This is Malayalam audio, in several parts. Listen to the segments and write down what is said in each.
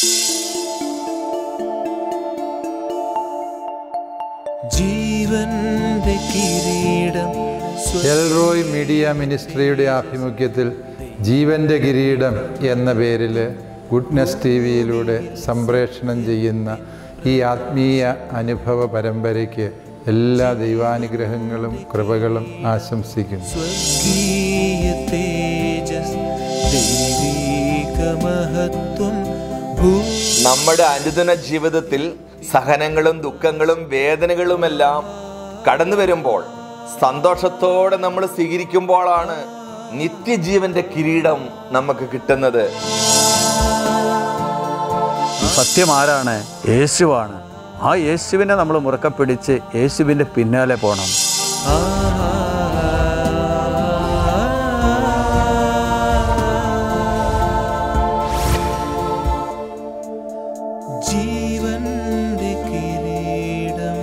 ജീവന്റെ കിരീടം എൽറോയ് മീഡിയ മിനിസ്ട്രിയുടെ ആഭിമുഖ്യത്തിൽ ജീവൻ്റെ കിരീടം എന്ന പേരിൽ ഗുഡ്നസ് ടി വിയിലൂടെ സംപ്രേഷണം ചെയ്യുന്ന ഈ ആത്മീയ അനുഭവ പരമ്പരയ്ക്ക് എല്ലാ ദൈവാനുഗ്രഹങ്ങളും കൃപകളും ആശംസിക്കുന്നു സ്വർഗീയ തേജസ് ദൈവീക മഹത്വം ഭൂ നമ്മുടെ അനുദിന ജീവിതത്തിൽ സഹനങ്ങളും ദുഃഖങ്ങളും വേദനകളുമെല്ലാം കടന്നു വരുമ്പോൾ സന്തോഷത്തോടെ നമ്മൾ സ്വീകരിക്കുമ്പോഴാണ് നിത്യജീവന്റെ കിരീടം നമുക്ക് കിട്ടുന്നത് സത്യം ആരാണ് യേശുവാണ് ആ യേശുവിനെ നമ്മൾ മുറുക്കെ പിടിച്ച് യേശുവിൻ്റെ പിന്നാലെ പോകണം ജീവന്റെ കിരീടം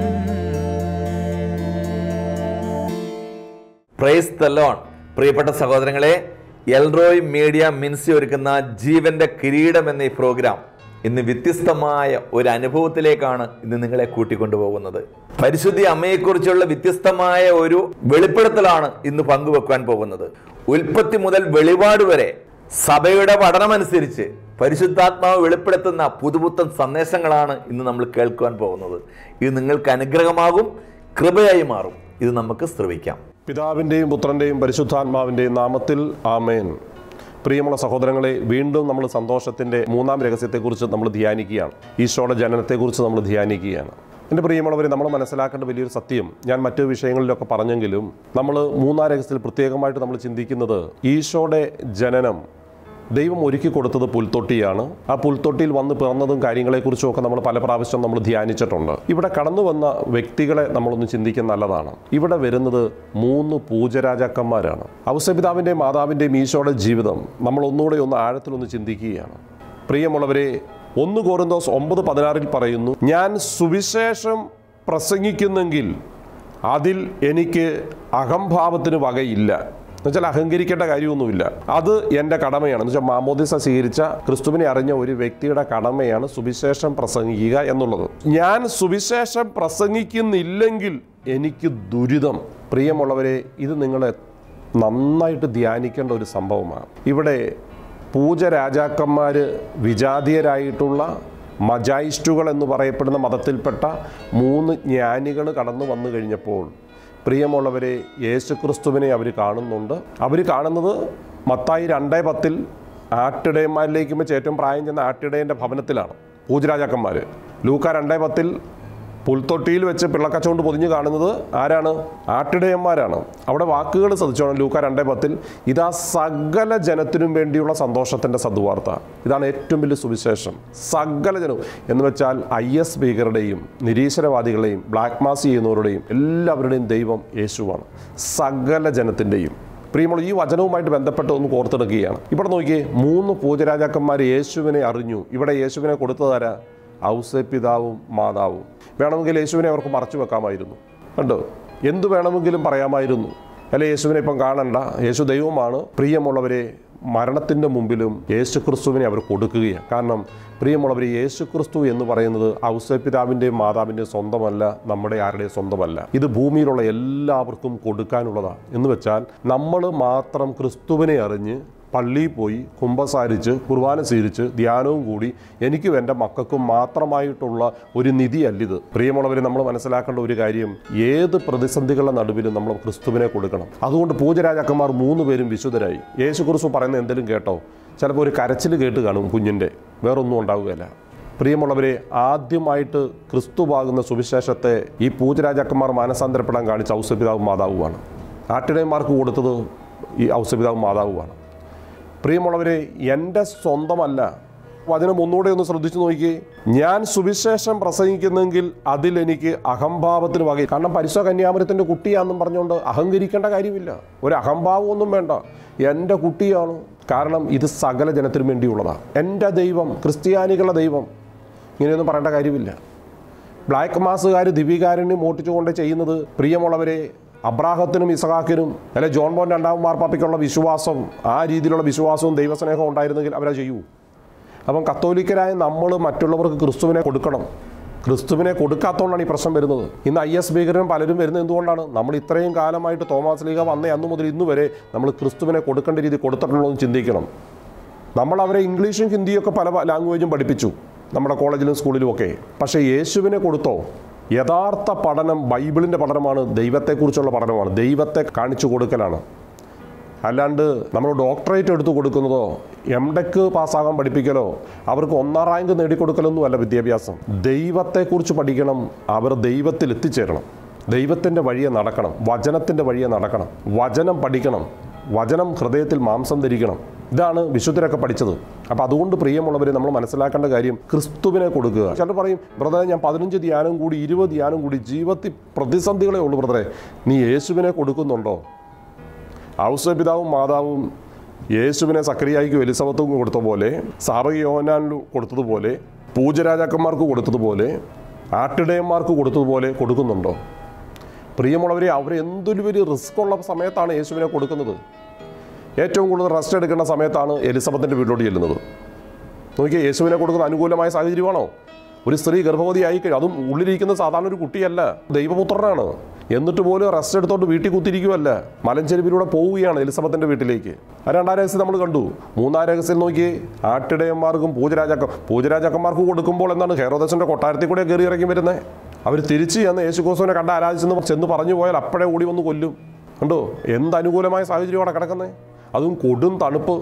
പ്രൈസ് തലോൺ പ്രിയപ്പെട്ട സഹോദരങ്ങളെ എൽറോയ് മീഡിയ മിൻസി ഒരുക്കുന്ന ജീവന്റെ കിരീടം എന്ന ഈ പ്രോഗ്രാം ഇന്ന് വ്യത്യസ്തമായ ഒരു അനുഭവത്തിലേക്കാണ് ഇന്ന് നിങ്ങളെ കൂട്ടിക്കൊണ്ടുപോകുന്നത് പരിശുദ്ധി അമ്മയെക്കുറിച്ചുള്ള വ്യത്യസ്തമായ ഒരു വെളിപ്പെടുത്തലാണ് ഇന്ന് പങ്കുവെക്കാൻ പോകുന്നത് ഉൽപ്പത്തി മുതൽ വെളിപാട് വരെ സഭയുടെ പഠനമനുസരിച്ച് പരിശുദ്ധാത്മാവ് വെളിപ്പെടുത്തുന്ന പുതുപുത്തൻ സന്ദേശങ്ങളാണ് ഇന്ന് നമ്മൾ കേൾക്കുവാൻ പോകുന്നത് ഇത് നിങ്ങൾക്ക് അനുഗ്രഹമാകും കൃപയായി മാറും ഇത് നമുക്ക് ശ്രവിക്കാം പിതാവിൻ്റെയും പുത്രൻ്റെയും പരിശുദ്ധാത്മാവിൻ്റെയും നാമത്തിൽ ആമേൻ പ്രിയമുള്ള സഹോദരങ്ങളെ വീണ്ടും നമ്മൾ സന്തോഷത്തിൻ്റെ മൂന്നാം രഹസ്യത്തെക്കുറിച്ച് നമ്മൾ ധ്യാനിക്കുകയാണ് ഈശോയുടെ ജനനത്തെക്കുറിച്ച് നമ്മൾ ധ്യാനിക്കുകയാണ് എൻ്റെ പ്രിയമുള്ളവരെ നമ്മൾ മനസ്സിലാക്കേണ്ട വലിയൊരു സത്യം ഞാൻ മറ്റു വിഷയങ്ങളിലൊക്കെ പറഞ്ഞെങ്കിലും നമ്മൾ മൂന്നാം രഹസ്യത്തിൽ പ്രത്യേകമായിട്ട് നമ്മൾ ചിന്തിക്കുന്നത് ഈശോയുടെ ജനനം ദൈവം ഒരുക്കി കൊടുത്തത് പുൽത്തൊട്ടിയാണ് ആ പുൽത്തൊട്ടിയിൽ വന്ന് പിറന്നതും കാര്യങ്ങളെക്കുറിച്ചും ഒക്കെ നമ്മൾ പല പ്രാവശ്യം നമ്മൾ ധ്യാനിച്ചിട്ടുണ്ട് ഇവിടെ കടന്നു വന്ന വ്യക്തികളെ നമ്മളൊന്ന് ചിന്തിക്കുന്ന നല്ലതാണ് ഇവിടെ വരുന്നത് മൂന്ന് പൂജരാജാക്കന്മാരാണ് ഔസപിതാവിൻ്റെയും മാതാവിൻ്റെയും ഈശോയുടെ ജീവിതം നമ്മൾ ഒന്നുകൂടെ ഒന്ന് ആഴത്തിലൊന്ന് ചിന്തിക്കുകയാണ് പ്രിയമുള്ളവരെ ഒന്ന് കോറിന്തോസ് ഒമ്പത് പതിനാറിൽ പറയുന്നു ഞാൻ സുവിശേഷം പ്രസംഗിക്കുന്നെങ്കിൽ അതിൽ എനിക്ക് അഹംഭാവത്തിന് വകയില്ല എന്നുവെച്ചാൽ അഹങ്കരിക്കേണ്ട കാര്യമൊന്നുമില്ല അത് എൻ്റെ കടമയാണ് എന്ന് വെച്ചാൽ മാമോദിസ സ്വീകരിച്ച ക്രിസ്തുവിനെ അറിഞ്ഞ ഒരു വ്യക്തിയുടെ കടമയാണ് സുവിശേഷം പ്രസംഗിക്കുക എന്നുള്ളത് ഞാൻ സുവിശേഷം പ്രസംഗിക്കുന്നില്ലെങ്കിൽ എനിക്ക് ദുരിതം പ്രിയമുള്ളവരെ ഇത് നിങ്ങളെ നന്നായിട്ട് ധ്യാനിക്കേണ്ട ഒരു സംഭവമാണ് ഇവിടെ പൂജരാജാക്കന്മാർ വിജാതീയരായിട്ടുള്ള മജായിസ്റ്റുകൾ എന്ന് പറയപ്പെടുന്ന മതത്തിൽപ്പെട്ട മൂന്ന് ജ്ഞാനികൾ കടന്നു വന്നു കഴിഞ്ഞപ്പോൾ പ്രിയമുള്ളവരെ യേശുക്രിസ്തുവിനെ അവർ കാണുന്നുണ്ട് അവർ കാണുന്നത് മത്തായി രണ്ടേ പത്തിൽ ആട്ടിടയന്മാരിലേക്ക് വെച്ച് ഏറ്റവും പ്രായം ചെന്ന ആട്ടിടയൻ്റെ ഭവനത്തിലാണ് പൂജരാജാക്കന്മാർ ലൂക്ക രണ്ടേ പത്തിൽ പുൽത്തൊട്ടിയിൽ വെച്ച് പിള്ളക്കച്ചുകൊണ്ട് പൊതിഞ്ഞ് കാണുന്നത് ആരാണ് ആട്ടിടയന്മാരാണ് അവിടെ വാക്കുകൾ ശ്രദ്ധിച്ചോണം ലൂക്ക രണ്ടേ പത്തിൽ ഇതാ സകല ജനത്തിനും വേണ്ടിയുള്ള സന്തോഷത്തിൻ്റെ സദ്വാർത്ത ഇതാണ് ഏറ്റവും വലിയ സുവിശേഷം സകല ജനവും എന്ന് വെച്ചാൽ ഐ എസ് ഭീകരുടെയും നിരീശ്വരവാദികളുടെയും ബ്ലാക്ക് മാസ് ചെയ്യുന്നവരുടെയും എല്ലാവരുടെയും ദൈവം യേശുവാണ് സകല ജനത്തിൻ്റെയും പ്രിയമുള്ള ഈ വചനവുമായിട്ട് ബന്ധപ്പെട്ട് ഒന്ന് കോർത്തെടുക്കുകയാണ് ഇവിടെ നോക്കിയേ മൂന്ന് പൂജരാജാക്കന്മാർ യേശുവിനെ അറിഞ്ഞു ഇവിടെ യേശുവിനെ കൊടുത്തതാരാ ഔസേ പിതാവും മാതാവും വേണമെങ്കിൽ യേശുവിനെ അവർക്ക് മറച്ചു വെക്കാമായിരുന്നു കണ്ടോ എന്തു വേണമെങ്കിലും പറയാമായിരുന്നു അല്ലെ യേശുവിനെ ഇപ്പം കാണണ്ട യേശു ദൈവമാണ് പ്രിയമുള്ളവരെ മരണത്തിൻ്റെ മുമ്പിലും യേശു ക്രിസ്തുവിനെ അവർ കൊടുക്കുകയാണ് കാരണം പ്രിയമുള്ളവർ യേശു ക്രിസ്തു എന്ന് പറയുന്നത് ഔസപിതാവിൻ്റെയും മാതാവിൻ്റെയും സ്വന്തമല്ല നമ്മുടെ ആരുടെയും സ്വന്തമല്ല ഇത് ഭൂമിയിലുള്ള എല്ലാവർക്കും കൊടുക്കാനുള്ളതാണ് എന്ന് വെച്ചാൽ നമ്മൾ മാത്രം ക്രിസ്തുവിനെ അറിഞ്ഞ് പള്ളിയിൽ പോയി കുമ്പസാരിച്ച് കുർബാന സ്വീകരിച്ച് ധ്യാനവും കൂടി എനിക്കും എൻ്റെ മക്കൾക്കും മാത്രമായിട്ടുള്ള ഒരു നിധിയല്ലിത് പ്രിയമുള്ളവരെ നമ്മൾ മനസ്സിലാക്കേണ്ട ഒരു കാര്യം ഏത് പ്രതിസന്ധികളുടെ നടുവിലും നമ്മൾ ക്രിസ്തുവിനെ കൊടുക്കണം അതുകൊണ്ട് പൂജരാജാക്കന്മാർ മൂന്ന് പേരും വിശുദ്ധരായി യേശു ക്രിസ്തു പറയുന്ന എന്തെങ്കിലും കേട്ടോ ചിലപ്പോൾ ഒരു കരച്ചിൽ കേട്ട് കാണും കുഞ്ഞിൻ്റെ വേറൊന്നും ഉണ്ടാവുകയില്ല പ്രിയമുള്ളവരെ ആദ്യമായിട്ട് ക്രിസ്തുവാകുന്ന സുവിശേഷത്തെ ഈ പൂജരാജാക്കന്മാർ മാനസാന്തരപ്പെടാൻ കാണിച്ച ഔസപിതാവും മാതാവുമാണ് ആട്ടിടയന്മാർക്ക് കൊടുത്തത് ഈ ഔസപിതാവും മാതാവുമാണ് പ്രിയമുള്ളവരെ എൻ്റെ സ്വന്തമല്ല വചനം ഒന്നുകൂടെ ഒന്ന് ശ്രദ്ധിച്ചു നോക്കിയേ ഞാൻ സുവിശേഷം പ്രസംഗിക്കുന്നെങ്കിൽ അതിൽ എനിക്ക് അഹംഭാവത്തിന് വകയിൽ കാരണം പരിശോ കന്യാമരത്തിൻ്റെ കുട്ടിയാണെന്നും പറഞ്ഞുകൊണ്ട് അഹങ്കരിക്കേണ്ട കാര്യമില്ല ഒരു അഹംഭാവമൊന്നും വേണ്ട എൻ്റെ കുട്ടിയാണ് കാരണം ഇത് സകല ജനത്തിനും വേണ്ടിയുള്ളതാണ് എൻ്റെ ദൈവം ക്രിസ്ത്യാനികളുടെ ദൈവം ഇങ്ങനെയൊന്നും പറയേണ്ട കാര്യമില്ല ബ്ലാക്ക് മാസുകാർ ദിവികാരനും മോട്ടിച്ചുകൊണ്ട് ചെയ്യുന്നത് പ്രിയമുള്ളവരെ അബ്രാഹത്തിനും ഇസഹാക്കിനും അല്ലെ ജോൺ ബോൺ രണ്ടാം മാർപ്പാപ്പയ്ക്കുള്ള വിശ്വാസം ആ രീതിയിലുള്ള വിശ്വാസവും ദൈവസ്നേഹവും ഉണ്ടായിരുന്നെങ്കിൽ അവരത് ചെയ്യൂ അപ്പം കത്തോലിക്കരായ നമ്മൾ മറ്റുള്ളവർക്ക് ക്രിസ്തുവിനെ കൊടുക്കണം ക്രിസ്തുവിനെ കൊടുക്കാത്തതുകൊണ്ടാണ് ഈ പ്രശ്നം വരുന്നത് ഇന്ന് ഐ എസ് ഭീകരനും പലരും വരുന്നത് എന്തുകൊണ്ടാണ് നമ്മൾ ഇത്രയും കാലമായിട്ട് തോമാസ് ലീഗ വന്നേ അന്ന് മുതൽ ഇന്ന് വരെ നമ്മൾ ക്രിസ്തുവിനെ കൊടുക്കേണ്ട രീതി കൊടുത്തിട്ടുള്ളൂ എന്ന് ചിന്തിക്കണം നമ്മൾ അവരെ ഇംഗ്ലീഷും ഹിന്ദിയൊക്കെ പല ലാംഗ്വേജും പഠിപ്പിച്ചു നമ്മുടെ കോളേജിലും സ്കൂളിലും ഒക്കെ പക്ഷേ യേശുവിനെ കൊടുത്തോ യഥാർത്ഥ പഠനം ബൈബിളിൻ്റെ പഠനമാണ് ദൈവത്തെക്കുറിച്ചുള്ള പഠനമാണ് ദൈവത്തെ കാണിച്ചു കൊടുക്കലാണ് അല്ലാണ്ട് നമ്മൾ ഡോക്ടറേറ്റ് എടുത്ത് കൊടുക്കുന്നതോ എം ടെക് പാസ്സാകാൻ പഠിപ്പിക്കലോ അവർക്ക് ഒന്നാം റാങ്ക് നേടിക്കൊടുക്കലൊന്നും അല്ല വിദ്യാഭ്യാസം ദൈവത്തെക്കുറിച്ച് പഠിക്കണം അവർ ദൈവത്തിൽ എത്തിച്ചേരണം ദൈവത്തിൻ്റെ വഴിയെ നടക്കണം വചനത്തിൻ്റെ വഴിയെ നടക്കണം വചനം പഠിക്കണം വചനം ഹൃദയത്തിൽ മാംസം ധരിക്കണം ഇതാണ് വിശുദ്ധരൊക്കെ പഠിച്ചത് അപ്പോൾ അതുകൊണ്ട് പ്രിയമുള്ളവരെ നമ്മൾ മനസ്സിലാക്കേണ്ട കാര്യം ക്രിസ്തുവിനെ കൊടുക്കുക ചിലർ പറയും ബ്രദറെ ഞാൻ പതിനഞ്ച് ധ്യാനം കൂടി ഇരുപത് ധ്യാനം കൂടി ജീവിതത്തിൽ പ്രതിസന്ധികളേ ഉള്ളൂ ബ്രദറെ നീ യേശുവിനെ കൊടുക്കുന്നുണ്ടോ ഔസ പിതാവും മാതാവും യേശുവിനെ സക്രിയായിക്കും എലിസബത്തും കൊടുത്ത പോലെ സാറ യോഹനാനിലും കൊടുത്തതുപോലെ പൂജരാജാക്കന്മാർക്ക് കൊടുത്തതുപോലെ ആട്ടിടയന്മാർക്ക് കൊടുത്തതുപോലെ കൊടുക്കുന്നുണ്ടോ പ്രിയമുള്ളവരെ അവർ എന്തൊരു വലിയ റിസ്ക് ഉള്ള സമയത്താണ് യേശുവിനെ കൊടുക്കുന്നത് ഏറ്റവും കൂടുതൽ റെസ്റ്റ് എടുക്കേണ്ട സമയത്താണ് എലിസബത്തിൻ്റെ വീട്ടിലോട്ട് ചെല്ലുന്നത് നോക്കിയാൽ യേശുവിനെ കൊടുക്കുന്ന അനുകൂലമായ സാഹചര്യമാണോ ഒരു സ്ത്രീ ഗർഭവതിയായി കഴിയും അതും ഉള്ളിലിരിക്കുന്ന സാധാരണ ഒരു കുട്ടിയല്ല ദൈവപുത്രനാണ് എന്നിട്ട് പോലും റെസ്റ്റ് എടുത്തോണ്ട് വീട്ടിൽ കുത്തിരിക്കുമല്ല മലഞ്ചെരുവിലൂടെ പോവുകയാണ് എലിസബത്തിന്റെ വീട്ടിലേക്ക് ആ രണ്ടാം രഹസ്യം നമ്മൾ കണ്ടു മൂന്നാം രഹസ്യം നോക്കി ആട്ടിടയന്മാർക്കും പൂജരാജാക്കം പൂജരാജാക്കന്മാർക്ക് കൊടുക്കുമ്പോൾ എന്താണ് ഹെറോദസിന്റെ കൊട്ടാരത്തിൽ കൂടെ കയറി ഇറങ്ങി വരുന്നത് അവർ തിരിച്ച് ചെന്ന് യേശുക്രിസ്തുവിനെ കണ്ട് ആരാധിച്ചെന്ന് ചെന്ന് പറഞ്ഞു പോയാൽ അപ്പോഴേ ഓടി വന്ന് കൊല്ലും കണ്ടോ എന്ത് അനുകൂലമായ സാഹചര്യമാണ് കിടക്കുന്നത് അതും കൊടും തണുപ്പ്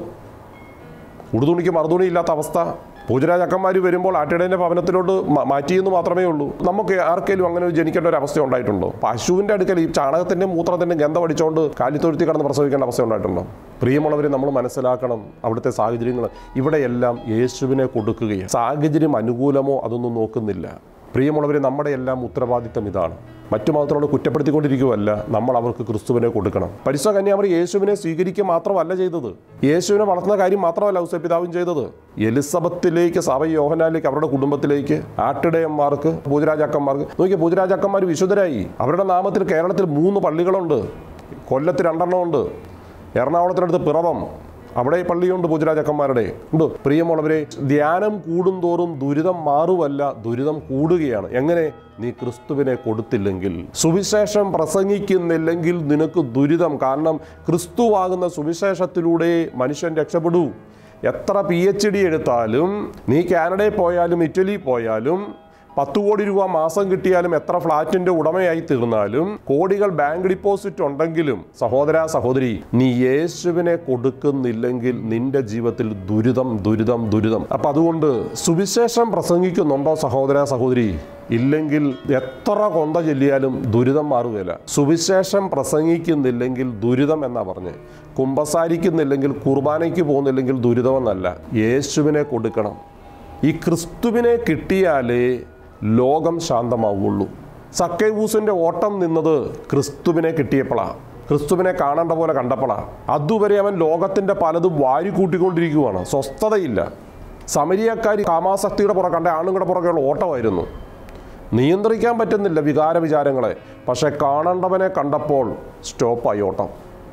ഉടുതുണിക്ക് മറുതുണി ഇല്ലാത്ത അവസ്ഥ പൂജരാജക്കന്മാർ വരുമ്പോൾ ആട്ടിടേൻ്റെ ഭവനത്തിലോട്ട് മ- മാറ്റിയെന്ന് മാത്രമേ ഉള്ളൂ നമുക്ക് ആർക്കെങ്കിലും അങ്ങനെ ഒരു ജനിക്കേണ്ട ഒരു അവസ്ഥ ഉണ്ടായിട്ടുണ്ടോ പശുവിൻ്റെ അടുക്കൽ ഈ ചാണകത്തിൻ്റെ മൂത്രത്തിൻ്റെ ഗന്ധം അടിച്ചുകൊണ്ട് കാലിത്തൊഴുത്തി കടന്ന് പ്രസവിക്കേണ്ട അവസ്ഥ ഉണ്ടായിട്ടുണ്ടോ പ്രിയമുള്ളവരെ നമ്മൾ മനസ്സിലാക്കണം അവിടുത്തെ സാഹചര്യങ്ങൾ ഇവിടെയെല്ലാം യേശുവിനെ കൊടുക്കുകയാണ് സാഹചര്യം അനുകൂലമോ അതൊന്നും നോക്കുന്നില്ല പ്രിയമുള്ളവരെ നമ്മുടെ എല്ലാം ഉത്തരവാദിത്തം ഇതാണ് മറ്റു മതത്തിനോട് കുറ്റപ്പെടുത്തിക്കൊണ്ടിരിക്കുകയല്ല നമ്മൾ അവർക്ക് ക്രിസ്തുവിനെ കൊടുക്കണം പരിശുദ്ധ കന്യാമറി യേശുവിനെ സ്വീകരിക്കുക മാത്രമല്ല ചെയ്തത് യേശുവിനെ വളർത്തുന്ന കാര്യം മാത്രമല്ല ഔസപിതാവും ചെയ്തത് എലിസബത്തിലേക്ക് സഭ യോഹനാലേക്ക് അവരുടെ കുടുംബത്തിലേക്ക് ആട്ടിടയന്മാർക്ക് പൂജരാജാക്കന്മാർക്ക് നോക്കിയ പൂജരാജാക്കന്മാർ വിശുദ്ധരായി അവരുടെ നാമത്തിൽ കേരളത്തിൽ മൂന്ന് പള്ളികളുണ്ട് കൊല്ലത്ത് രണ്ടെണ്ണമുണ്ട് എറണാകുളത്തിനടുത്ത് പിറവം അവിടെ പള്ളിയുണ്ട് പൂജരാജക്കന്മാരുടെ ഉണ്ട് പ്രിയമുള്ളവരെ ധ്യാനം കൂടുന്തോറും ദുരിതം മാറുവല്ല ദുരിതം കൂടുകയാണ് എങ്ങനെ നീ ക്രിസ്തുവിനെ കൊടുത്തില്ലെങ്കിൽ സുവിശേഷം പ്രസംഗിക്കുന്നില്ലെങ്കിൽ നിനക്ക് ദുരിതം കാരണം ക്രിസ്തുവാകുന്ന സുവിശേഷത്തിലൂടെ മനുഷ്യൻ രക്ഷപ്പെടൂ എത്ര പി എച്ച് ഡി എടുത്താലും നീ കാനഡയിൽ പോയാലും ഇറ്റലി പോയാലും പത്ത് കോടി രൂപ മാസം കിട്ടിയാലും എത്ര ഫ്ലാറ്റിന്റെ ഉടമയായി തീർന്നാലും കോടികൾ ബാങ്ക് ഡിപ്പോസിറ്റ് ഉണ്ടെങ്കിലും സഹോദര സഹോദരി നീ യേശുവിനെ കൊടുക്കുന്നില്ലെങ്കിൽ നിന്റെ ജീവിതത്തിൽ ദുരിതം ദുരിതം ദുരിതം അപ്പൊ അതുകൊണ്ട് സുവിശേഷം പ്രസംഗിക്കുന്നുണ്ടോ സഹോദര സഹോദരി ഇല്ലെങ്കിൽ എത്ര കൊന്ത ചൊല്ലിയാലും ദുരിതം മാറുകയില്ല സുവിശേഷം പ്രസംഗിക്കുന്നില്ലെങ്കിൽ ദുരിതം എന്നാ പറഞ്ഞ് കുമ്പസാരിക്കുന്നില്ലെങ്കിൽ കുർബാനയ്ക്ക് പോകുന്നില്ലെങ്കിൽ ദുരിതമെന്നല്ല യേശുവിനെ കൊടുക്കണം ഈ ക്രിസ്തുവിനെ കിട്ടിയാലേ ലോകം ശാന്തമാവുള്ളൂ സക്കൈവൂസിന്റെ ഓട്ടം നിന്നത് ക്രിസ്തുവിനെ കിട്ടിയപ്പോഴാണ് ക്രിസ്തുവിനെ കാണേണ്ട പോലെ കണ്ടപ്പോഴാണ് അതുവരെ അവൻ ലോകത്തിന്റെ പലതും വാരി കൂട്ടിക്കൊണ്ടിരിക്കുകയാണ് സ്വസ്ഥതയില്ല സമരിയക്കാരി കാമാസക്തിയുടെ പുറകെ കണ്ട ആണുങ്ങളുടെ പുറകെയുള്ള ഓട്ടമായിരുന്നു നിയന്ത്രിക്കാൻ പറ്റുന്നില്ല വികാര വിചാരങ്ങളെ പക്ഷെ കാണേണ്ടവനെ കണ്ടപ്പോൾ സ്റ്റോപ്പായി ഓട്ടം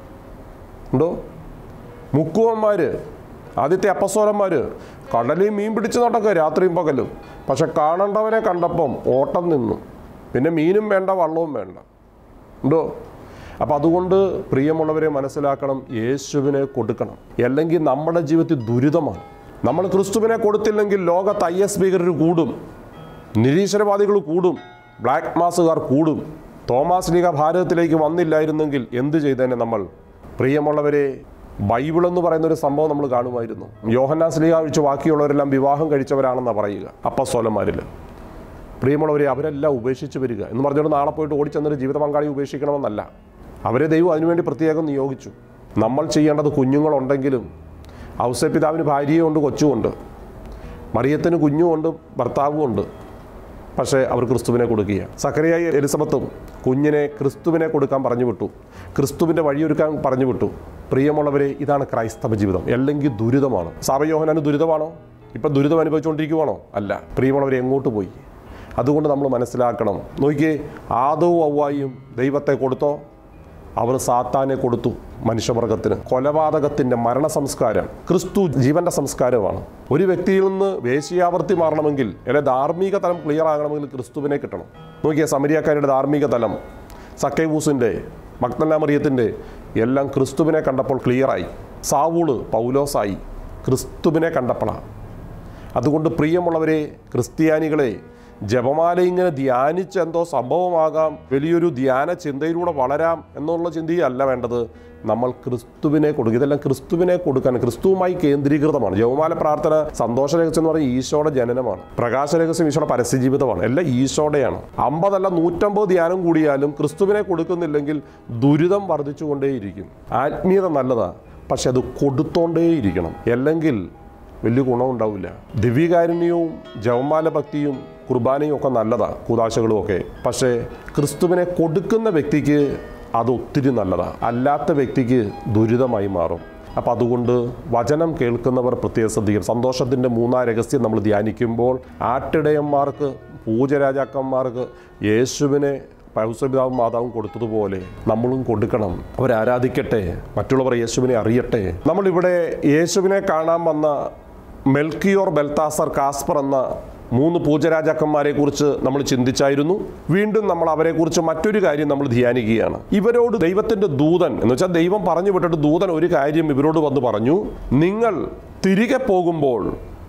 ഉണ്ടോ മുക്കുവന്മാര് ആദ്യത്തെ അപ്പസ്വരന്മാര് കടലിൽ മീൻ പിടിച്ച് നടക്കുക രാത്രിയും പകലും പക്ഷെ കാണേണ്ടവനെ കണ്ടപ്പം ഓട്ടം നിന്നു പിന്നെ മീനും വേണ്ട വള്ളവും വേണ്ട ഉണ്ടോ അപ്പം അതുകൊണ്ട് പ്രിയമുള്ളവരെ മനസ്സിലാക്കണം യേശുവിനെ കൊടുക്കണം അല്ലെങ്കിൽ നമ്മുടെ ജീവിതത്തിൽ ദുരിതമാണ് നമ്മൾ ക്രിസ്തുവിനെ കൊടുത്തില്ലെങ്കിൽ ലോകത്ത് ഐ എസ് ഭീകരർ കൂടും നിരീശ്വരവാദികൾ കൂടും ബ്ലാക്ക് മാസുകാർ കൂടും തോമാസ് ലീഗ ഭാരതത്തിലേക്ക് വന്നില്ലായിരുന്നെങ്കിൽ എന്ത് ചെയ്തേനെ നമ്മൾ പ്രിയമുള്ളവരെ ബൈബിൾ എന്ന് പറയുന്ന ഒരു സംഭവം നമ്മൾ കാണുമായിരുന്നു യോഹന്നാസ് ലീഗ ഒഴിച്ച് ബാക്കിയുള്ളവരെല്ലാം വിവാഹം കഴിച്ചവരാണെന്നാണ് പറയുക അപ്പസ്വലന്മാരിൽ പ്രിയമുള്ളവരെ അവരെല്ലാം ഉപേക്ഷിച്ച് വരിക എന്ന് പറഞ്ഞുകൊണ്ട് നാളെ പോയിട്ട് ഓടിച്ചെന്നൊരു ജീവിത പങ്കാളി ഉപേക്ഷിക്കണമെന്നല്ല അവരെ ദൈവം അതിനുവേണ്ടി പ്രത്യേകം നിയോഗിച്ചു നമ്മൾ ചെയ്യേണ്ടത് കുഞ്ഞുങ്ങളുണ്ടെങ്കിലും ഔസപിതാവിന് ഭാര്യയുണ്ട് കൊച്ചുമുണ്ട് മറിയത്തിന് കുഞ്ഞുമുണ്ട് ഭർത്താവും ഉണ്ട് പക്ഷേ അവർ ക്രിസ്തുവിനെ കൊടുക്കുക സക്കരയായി എലിസബത്തും കുഞ്ഞിനെ ക്രിസ്തുവിനെ കൊടുക്കാൻ പറഞ്ഞു വിട്ടു ക്രിസ്തുവിൻ്റെ വഴിയൊരുക്കാൻ പറഞ്ഞു വിട്ടു പ്രിയമുള്ളവരെ ഇതാണ് ക്രൈസ്തവ ജീവിതം അല്ലെങ്കിൽ ദുരിതമാണ് സാവയോഹനാന് ദുരിതമാണോ ഇപ്പം ദുരിതം അനുഭവിച്ചുകൊണ്ടിരിക്കുവാണോ അല്ല പ്രിയമുള്ളവരെ എങ്ങോട്ട് പോയി അതുകൊണ്ട് നമ്മൾ മനസ്സിലാക്കണം നോക്കിയേ ആദവും ഔവായും ദൈവത്തെ കൊടുത്തോ അവർ സാത്താനെ കൊടുത്തു മനുഷ്യവർഗത്തിന് കൊലപാതകത്തിൻ്റെ മരണസംസ്കാരം ക്രിസ്തു ജീവന്റെ സംസ്കാരമാണ് ഒരു വ്യക്തിയിൽ നിന്ന് വേശ്യാവർത്തി മാറണമെങ്കിൽ അല്ലെ ധാർമ്മിക തലം ക്ലിയർ ആകണമെങ്കിൽ ക്രിസ്തുവിനെ കിട്ടണം നോക്കിയ സമരിയാക്കാരുടെ ധാർമ്മിക തലം സക്കേവൂസിൻ്റെ മക്തല്ലാമറിയത്തിൻ്റെ എല്ലാം ക്രിസ്തുവിനെ കണ്ടപ്പോൾ ക്ലിയറായി സാവൂള് പൗലോസായി ക്രിസ്തുവിനെ കണ്ടപ്പോഴാണ് അതുകൊണ്ട് പ്രിയമുള്ളവരെ ക്രിസ്ത്യാനികളെ ജപമാല ഇങ്ങനെ ധ്യാനിച്ച് എന്തോ സംഭവമാകാം വലിയൊരു ധ്യാന ചിന്തയിലൂടെ വളരാം എന്നുള്ള ചിന്തയല്ല വേണ്ടത് നമ്മൾ ക്രിസ്തുവിനെ കൊടുക്കുക ഇതെല്ലാം ക്രിസ്തുവിനെ കൊടുക്കാൻ ക്രിസ്തുവുമായി കേന്ദ്രീകൃതമാണ് ജപമാല പ്രാർത്ഥന സന്തോഷ രഹസ്യം എന്ന് പറയുന്നത് ഈശോയുടെ ജനനമാണ് പ്രകാശ രഹസ്യം ഈശോയുടെ പരസ്യജീവിതമാണ് എല്ലാം ഈശോയുടെയാണ് അമ്പതല്ല നൂറ്റമ്പത് ധ്യാനം കൂടിയാലും ക്രിസ്തുവിനെ കൊടുക്കുന്നില്ലെങ്കിൽ ദുരിതം വർദ്ധിച്ചുകൊണ്ടേയിരിക്കും ആത്മീയത നല്ലതാ പക്ഷെ അത് കൊടുത്തോണ്ടേയിരിക്കണം അല്ലെങ്കിൽ വലിയ ഗുണമുണ്ടാവില്ല ദിവ്യകാരുണ്യവും ജവമാല ഭക്തിയും കുർബാനയും ഒക്കെ നല്ലതാണ് കൂതാശകളും ഒക്കെ പക്ഷേ ക്രിസ്തുവിനെ കൊടുക്കുന്ന വ്യക്തിക്ക് അത് ഒത്തിരി നല്ലതാണ് അല്ലാത്ത വ്യക്തിക്ക് ദുരിതമായി മാറും അപ്പം അതുകൊണ്ട് വചനം കേൾക്കുന്നവർ പ്രത്യേക ശ്രദ്ധിക്കും സന്തോഷത്തിൻ്റെ മൂന്നാം രഹസ്യം നമ്മൾ ധ്യാനിക്കുമ്പോൾ ആട്ടിടയന്മാർക്ക് പൂജരാജാക്കന്മാർക്ക് യേശുവിനെ പൗസപിതാവും മാതാവും കൊടുത്തതുപോലെ നമ്മളും കൊടുക്കണം അവരാരാധിക്കട്ടെ മറ്റുള്ളവർ യേശുവിനെ അറിയട്ടെ നമ്മളിവിടെ യേശുവിനെ കാണാൻ വന്ന മെൽക്കിയോർ ബെൽത്താസർ കാസ്പർ എന്ന മൂന്ന് പൂജരാജാക്കന്മാരെ കുറിച്ച് നമ്മൾ ചിന്തിച്ചായിരുന്നു വീണ്ടും നമ്മൾ അവരെക്കുറിച്ച് മറ്റൊരു കാര്യം നമ്മൾ ധ്യാനിക്കുകയാണ് ഇവരോട് ദൈവത്തിന്റെ ദൂതൻ എന്ന് വെച്ചാൽ ദൈവം പറഞ്ഞു വിട്ടിട്ട് ദൂതൻ ഒരു കാര്യം ഇവരോട് വന്ന് പറഞ്ഞു നിങ്ങൾ തിരികെ പോകുമ്പോൾ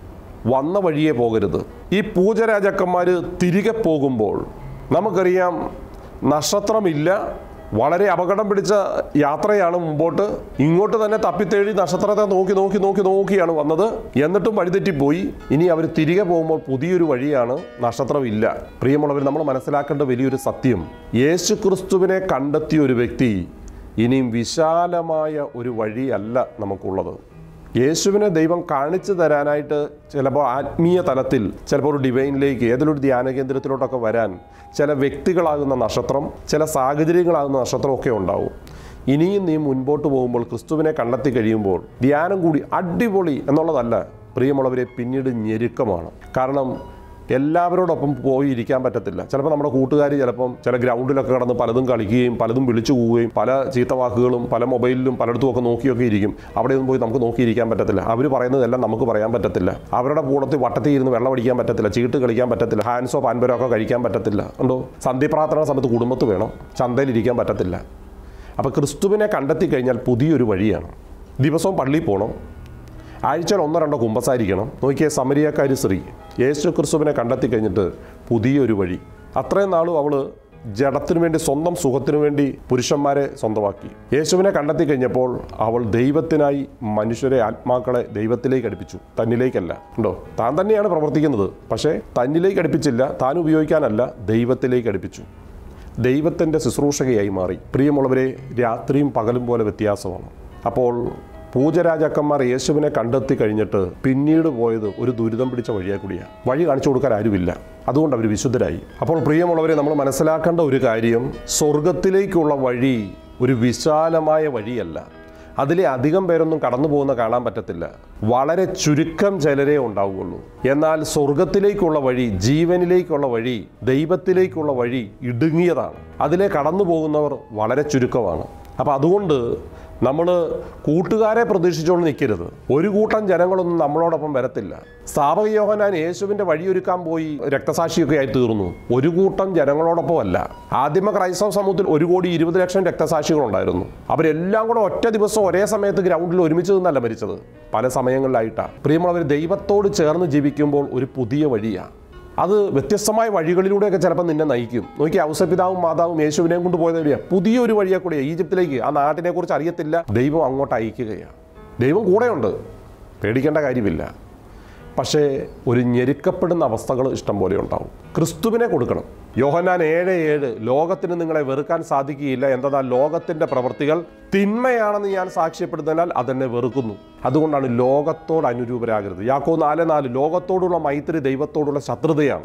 വന്ന വഴിയെ പോകരുത് ഈ പൂജരാജാക്കന്മാർ തിരികെ പോകുമ്പോൾ നമുക്കറിയാം നക്ഷത്രമില്ല വളരെ അപകടം പിടിച്ച യാത്രയാണ് മുമ്പോട്ട് ഇങ്ങോട്ട് തന്നെ തപ്പിത്തേടി നക്ഷത്രത്തെ നോക്കി നോക്കി നോക്കി നോക്കിയാണ് വന്നത് എന്നിട്ടും വഴിതെറ്റിപ്പോയി ഇനി അവർ തിരികെ പോകുമ്പോൾ പുതിയൊരു വഴിയാണ് നക്ഷത്രമില്ല പ്രിയമുള്ളവർ നമ്മൾ മനസ്സിലാക്കേണ്ട വലിയൊരു സത്യം യേശു ക്രിസ്തുവിനെ കണ്ടെത്തിയ ഒരു വ്യക്തി ഇനിയും വിശാലമായ ഒരു വഴിയല്ല നമുക്കുള്ളത് യേശുവിനെ ദൈവം കാണിച്ചു തരാനായിട്ട് ചിലപ്പോൾ ആത്മീയ തലത്തിൽ ചിലപ്പോൾ ഒരു ഡിവൈനിലേക്ക് ഏതൊരു ധ്യാന കേന്ദ്രത്തിലോട്ടൊക്കെ വരാൻ ചില വ്യക്തികളാകുന്ന നക്ഷത്രം ചില സാഹചര്യങ്ങളാകുന്ന നക്ഷത്രം ഒക്കെ ഉണ്ടാവും ഇനിയും നീ മുൻപോട്ട് പോകുമ്പോൾ ക്രിസ്തുവിനെ കണ്ടെത്തി കഴിയുമ്പോൾ ധ്യാനം കൂടി അടിപൊളി എന്നുള്ളതല്ല പ്രിയമുള്ളവരെ പിന്നീട് ഞെരുക്കമാണ് കാരണം എല്ലാവരോടൊപ്പം പോയി ഇരിക്കാൻ പറ്റത്തില്ല ചിലപ്പോൾ നമ്മുടെ കൂട്ടുകാർ ചിലപ്പം ചില ഗ്രൗണ്ടിലൊക്കെ കിടന്ന് പലതും കളിക്കുകയും പലതും വിളിച്ചു പോവുകയും പല ചീത്ത വാക്കുകളും പല മൊബൈലിലും പലയിടത്തും ഒക്കെ നോക്കിയൊക്കെ ഇരിക്കും അവിടെയൊന്നും പോയി നമുക്ക് നോക്കിയിരിക്കാൻ പറ്റത്തില്ല അവർ പറയുന്നതെല്ലാം നമുക്ക് പറയാൻ പറ്റത്തില്ല അവരുടെ കൂടത്തിൽ വട്ടത്തിൽ ഇരുന്ന് വെള്ളം അടിക്കാൻ പറ്റത്തില്ല ചീട്ട് കളിക്കാൻ പറ്റത്തില്ല ഹാൻസോ പാൻപരോ ഒക്കെ കഴിക്കാൻ പറ്റത്തില്ല ഉണ്ടോ സന്ധ്യപ്രാർത്ഥന സമയത്ത് കുടുംബത്ത് വേണം ചന്തയിലിരിക്കാൻ പറ്റത്തില്ല അപ്പോൾ ക്രിസ്തുവിനെ കണ്ടെത്തി കഴിഞ്ഞാൽ പുതിയൊരു വഴിയാണ് ദിവസവും പള്ളിയിൽ പോകണം ആഴ്ചയിൽ ഒന്നോ രണ്ടോ കുമ്പസാരിക്കണം നോക്കിയ സമരിയക്കാരി സ്ത്രീ യേശു ക്രിസ്തുവിനെ കണ്ടെത്തി കഴിഞ്ഞിട്ട് പുതിയൊരു വഴി അത്രയും നാളും അവള് ജഡത്തിനു വേണ്ടി സ്വന്തം സുഖത്തിനു വേണ്ടി പുരുഷന്മാരെ സ്വന്തമാക്കി യേശുവിനെ കണ്ടെത്തി കഴിഞ്ഞപ്പോൾ അവൾ ദൈവത്തിനായി മനുഷ്യരെ ആത്മാക്കളെ ദൈവത്തിലേക്ക് അടുപ്പിച്ചു തന്നിലേക്കല്ല ഉണ്ടോ താൻ തന്നെയാണ് പ്രവർത്തിക്കുന്നത് പക്ഷേ തന്നിലേക്ക് അടുപ്പിച്ചില്ല താൻ ഉപയോഗിക്കാനല്ല ദൈവത്തിലേക്ക് അടുപ്പിച്ചു ദൈവത്തിൻ്റെ ശുശ്രൂഷകയായി മാറി പ്രിയമുള്ളവരെ രാത്രിയും പകലും പോലെ വ്യത്യാസമാണ് അപ്പോൾ പൂജരാജാക്കന്മാർ യേശുവിനെ കണ്ടെത്തി കഴിഞ്ഞിട്ട് പിന്നീട് പോയത് ഒരു ദുരിതം പിടിച്ച വഴിയെ കൂടിയാണ് വഴി കാണിച്ചു കൊടുക്കാൻ ആരുമില്ല അതുകൊണ്ട് അവർ വിശുദ്ധരായി അപ്പോൾ പ്രിയമുള്ളവരെ നമ്മൾ മനസ്സിലാക്കേണ്ട ഒരു കാര്യം സ്വർഗത്തിലേക്കുള്ള വഴി ഒരു വിശാലമായ വഴിയല്ല അതിലെ അധികം പേരൊന്നും കടന്നു പോകുന്ന കാണാൻ പറ്റത്തില്ല വളരെ ചുരുക്കം ചിലരേ ഉണ്ടാവുകയുള്ളൂ എന്നാൽ സ്വർഗത്തിലേക്കുള്ള വഴി ജീവനിലേക്കുള്ള വഴി ദൈവത്തിലേക്കുള്ള വഴി ഇടുങ്ങിയതാണ് അതിലെ കടന്നു പോകുന്നവർ വളരെ ചുരുക്കമാണ് അപ്പം അതുകൊണ്ട് നമ്മൾ കൂട്ടുകാരെ പ്രതീക്ഷിച്ചുകൊണ്ട് നിൽക്കരുത് ഒരു കൂട്ടം ജനങ്ങളൊന്നും നമ്മളോടൊപ്പം വരത്തില്ല സ്ഥാപക യോഹനാൻ യേശുവിൻ്റെ വഴിയൊരുക്കാൻ പോയി രക്തസാക്ഷിയൊക്കെ ആയി തീർന്നു ഒരു കൂട്ടം ജനങ്ങളോടൊപ്പം അല്ല ആദിമ ക്രൈസ്തവ സമൂഹത്തിൽ ഒരു കോടി ഇരുപത് ലക്ഷം രക്തസാക്ഷികളുണ്ടായിരുന്നു അവരെല്ലാം കൂടെ ഒറ്റ ദിവസം ഒരേ സമയത്ത് ഗ്രൗണ്ടിൽ ഒരുമിച്ച് നിന്നല്ല മരിച്ചത് പല സമയങ്ങളിലായിട്ടാണ് പ്രിയമുള്ളവർ ദൈവത്തോട് ചേർന്ന് ജീവിക്കുമ്പോൾ ഒരു പുതിയ വഴിയാണ് അത് വ്യത്യസ്തമായ വഴികളിലൂടെയൊക്കെ ചിലപ്പോൾ നിന്നെ നയിക്കും നോക്കി ഔസപിതാവും മാതാവും യേശുവിനെയും കൊണ്ട് പോയത് വഴിയാണ് പുതിയൊരു വഴിയെ കൂടെ ഈജിപ്തിലേക്ക് ആ നാട്ടിനെ കുറിച്ച് അറിയത്തില്ല ദൈവം അങ്ങോട്ട് അയക്കുകയാണ് ദൈവം കൂടെയുണ്ട് പേടിക്കേണ്ട കാര്യമില്ല പക്ഷേ ഒരു ഞെരുക്കപ്പെടുന്ന അവസ്ഥകൾ ഇഷ്ടം പോലെ ഉണ്ടാവും ക്രിസ്തുവിനെ കൊടുക്കണം യോഹന്നാൻ ഏഴ് ഏഴ് ലോകത്തിന് നിങ്ങളെ വെറുക്കാൻ സാധിക്കുകയില്ല എന്തെന്നാൽ ലോകത്തിന്റെ പ്രവൃത്തികൾ തിന്മയാണെന്ന് ഞാൻ സാക്ഷ്യപ്പെടുന്നതിനാൽ അതെന്നെ വെറുക്കുന്നു അതുകൊണ്ടാണ് ലോകത്തോട് അനുരൂപരാകരുത് യാക്കോ നാല് നാല് ലോകത്തോടുള്ള മൈത്രി ദൈവത്തോടുള്ള ശത്രുതയാണ്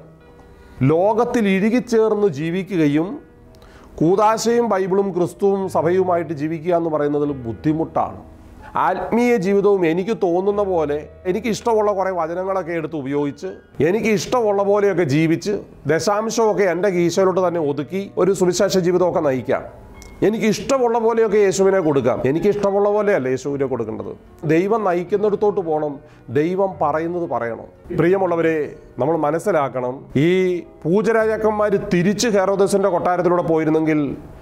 ലോകത്തിൽ ഇഴുകിച്ചേർന്ന് ജീവിക്കുകയും കൂതാശയും ബൈബിളും ക്രിസ്തുവും സഭയുമായിട്ട് ജീവിക്കുക എന്ന് പറയുന്നതിൽ ബുദ്ധിമുട്ടാണ് ആത്മീയ ജീവിതവും എനിക്ക് തോന്നുന്ന പോലെ എനിക്ക് ഇഷ്ടമുള്ള കുറേ വചനങ്ങളൊക്കെ എടുത്ത് ഉപയോഗിച്ച് എനിക്ക് ഇഷ്ടമുള്ള പോലെയൊക്കെ ജീവിച്ച് ദശാംശമൊക്കെ എൻ്റെ കീശയിലോട്ട് തന്നെ ഒതുക്കി ഒരു സുവിശേഷ ജീവിതമൊക്കെ നയിക്കാം എനിക്ക് ഇഷ്ടമുള്ള പോലെയൊക്കെ യേശുവിനെ കൊടുക്കാം എനിക്ക് ഇഷ്ടമുള്ള പോലെയല്ല യേശുവിനെ കൊടുക്കേണ്ടത് ദൈവം നയിക്കുന്നിടത്തോട്ട് പോകണം ദൈവം പറയുന്നത് പറയണം പ്രിയമുള്ളവരെ നമ്മൾ മനസ്സിലാക്കണം ഈ പൂജരാജാക്കന്മാർ തിരിച്ച് ഹെറോദസിന്റെ കൊട്ടാരത്തിലൂടെ പോയിരുന്നെങ്കിൽ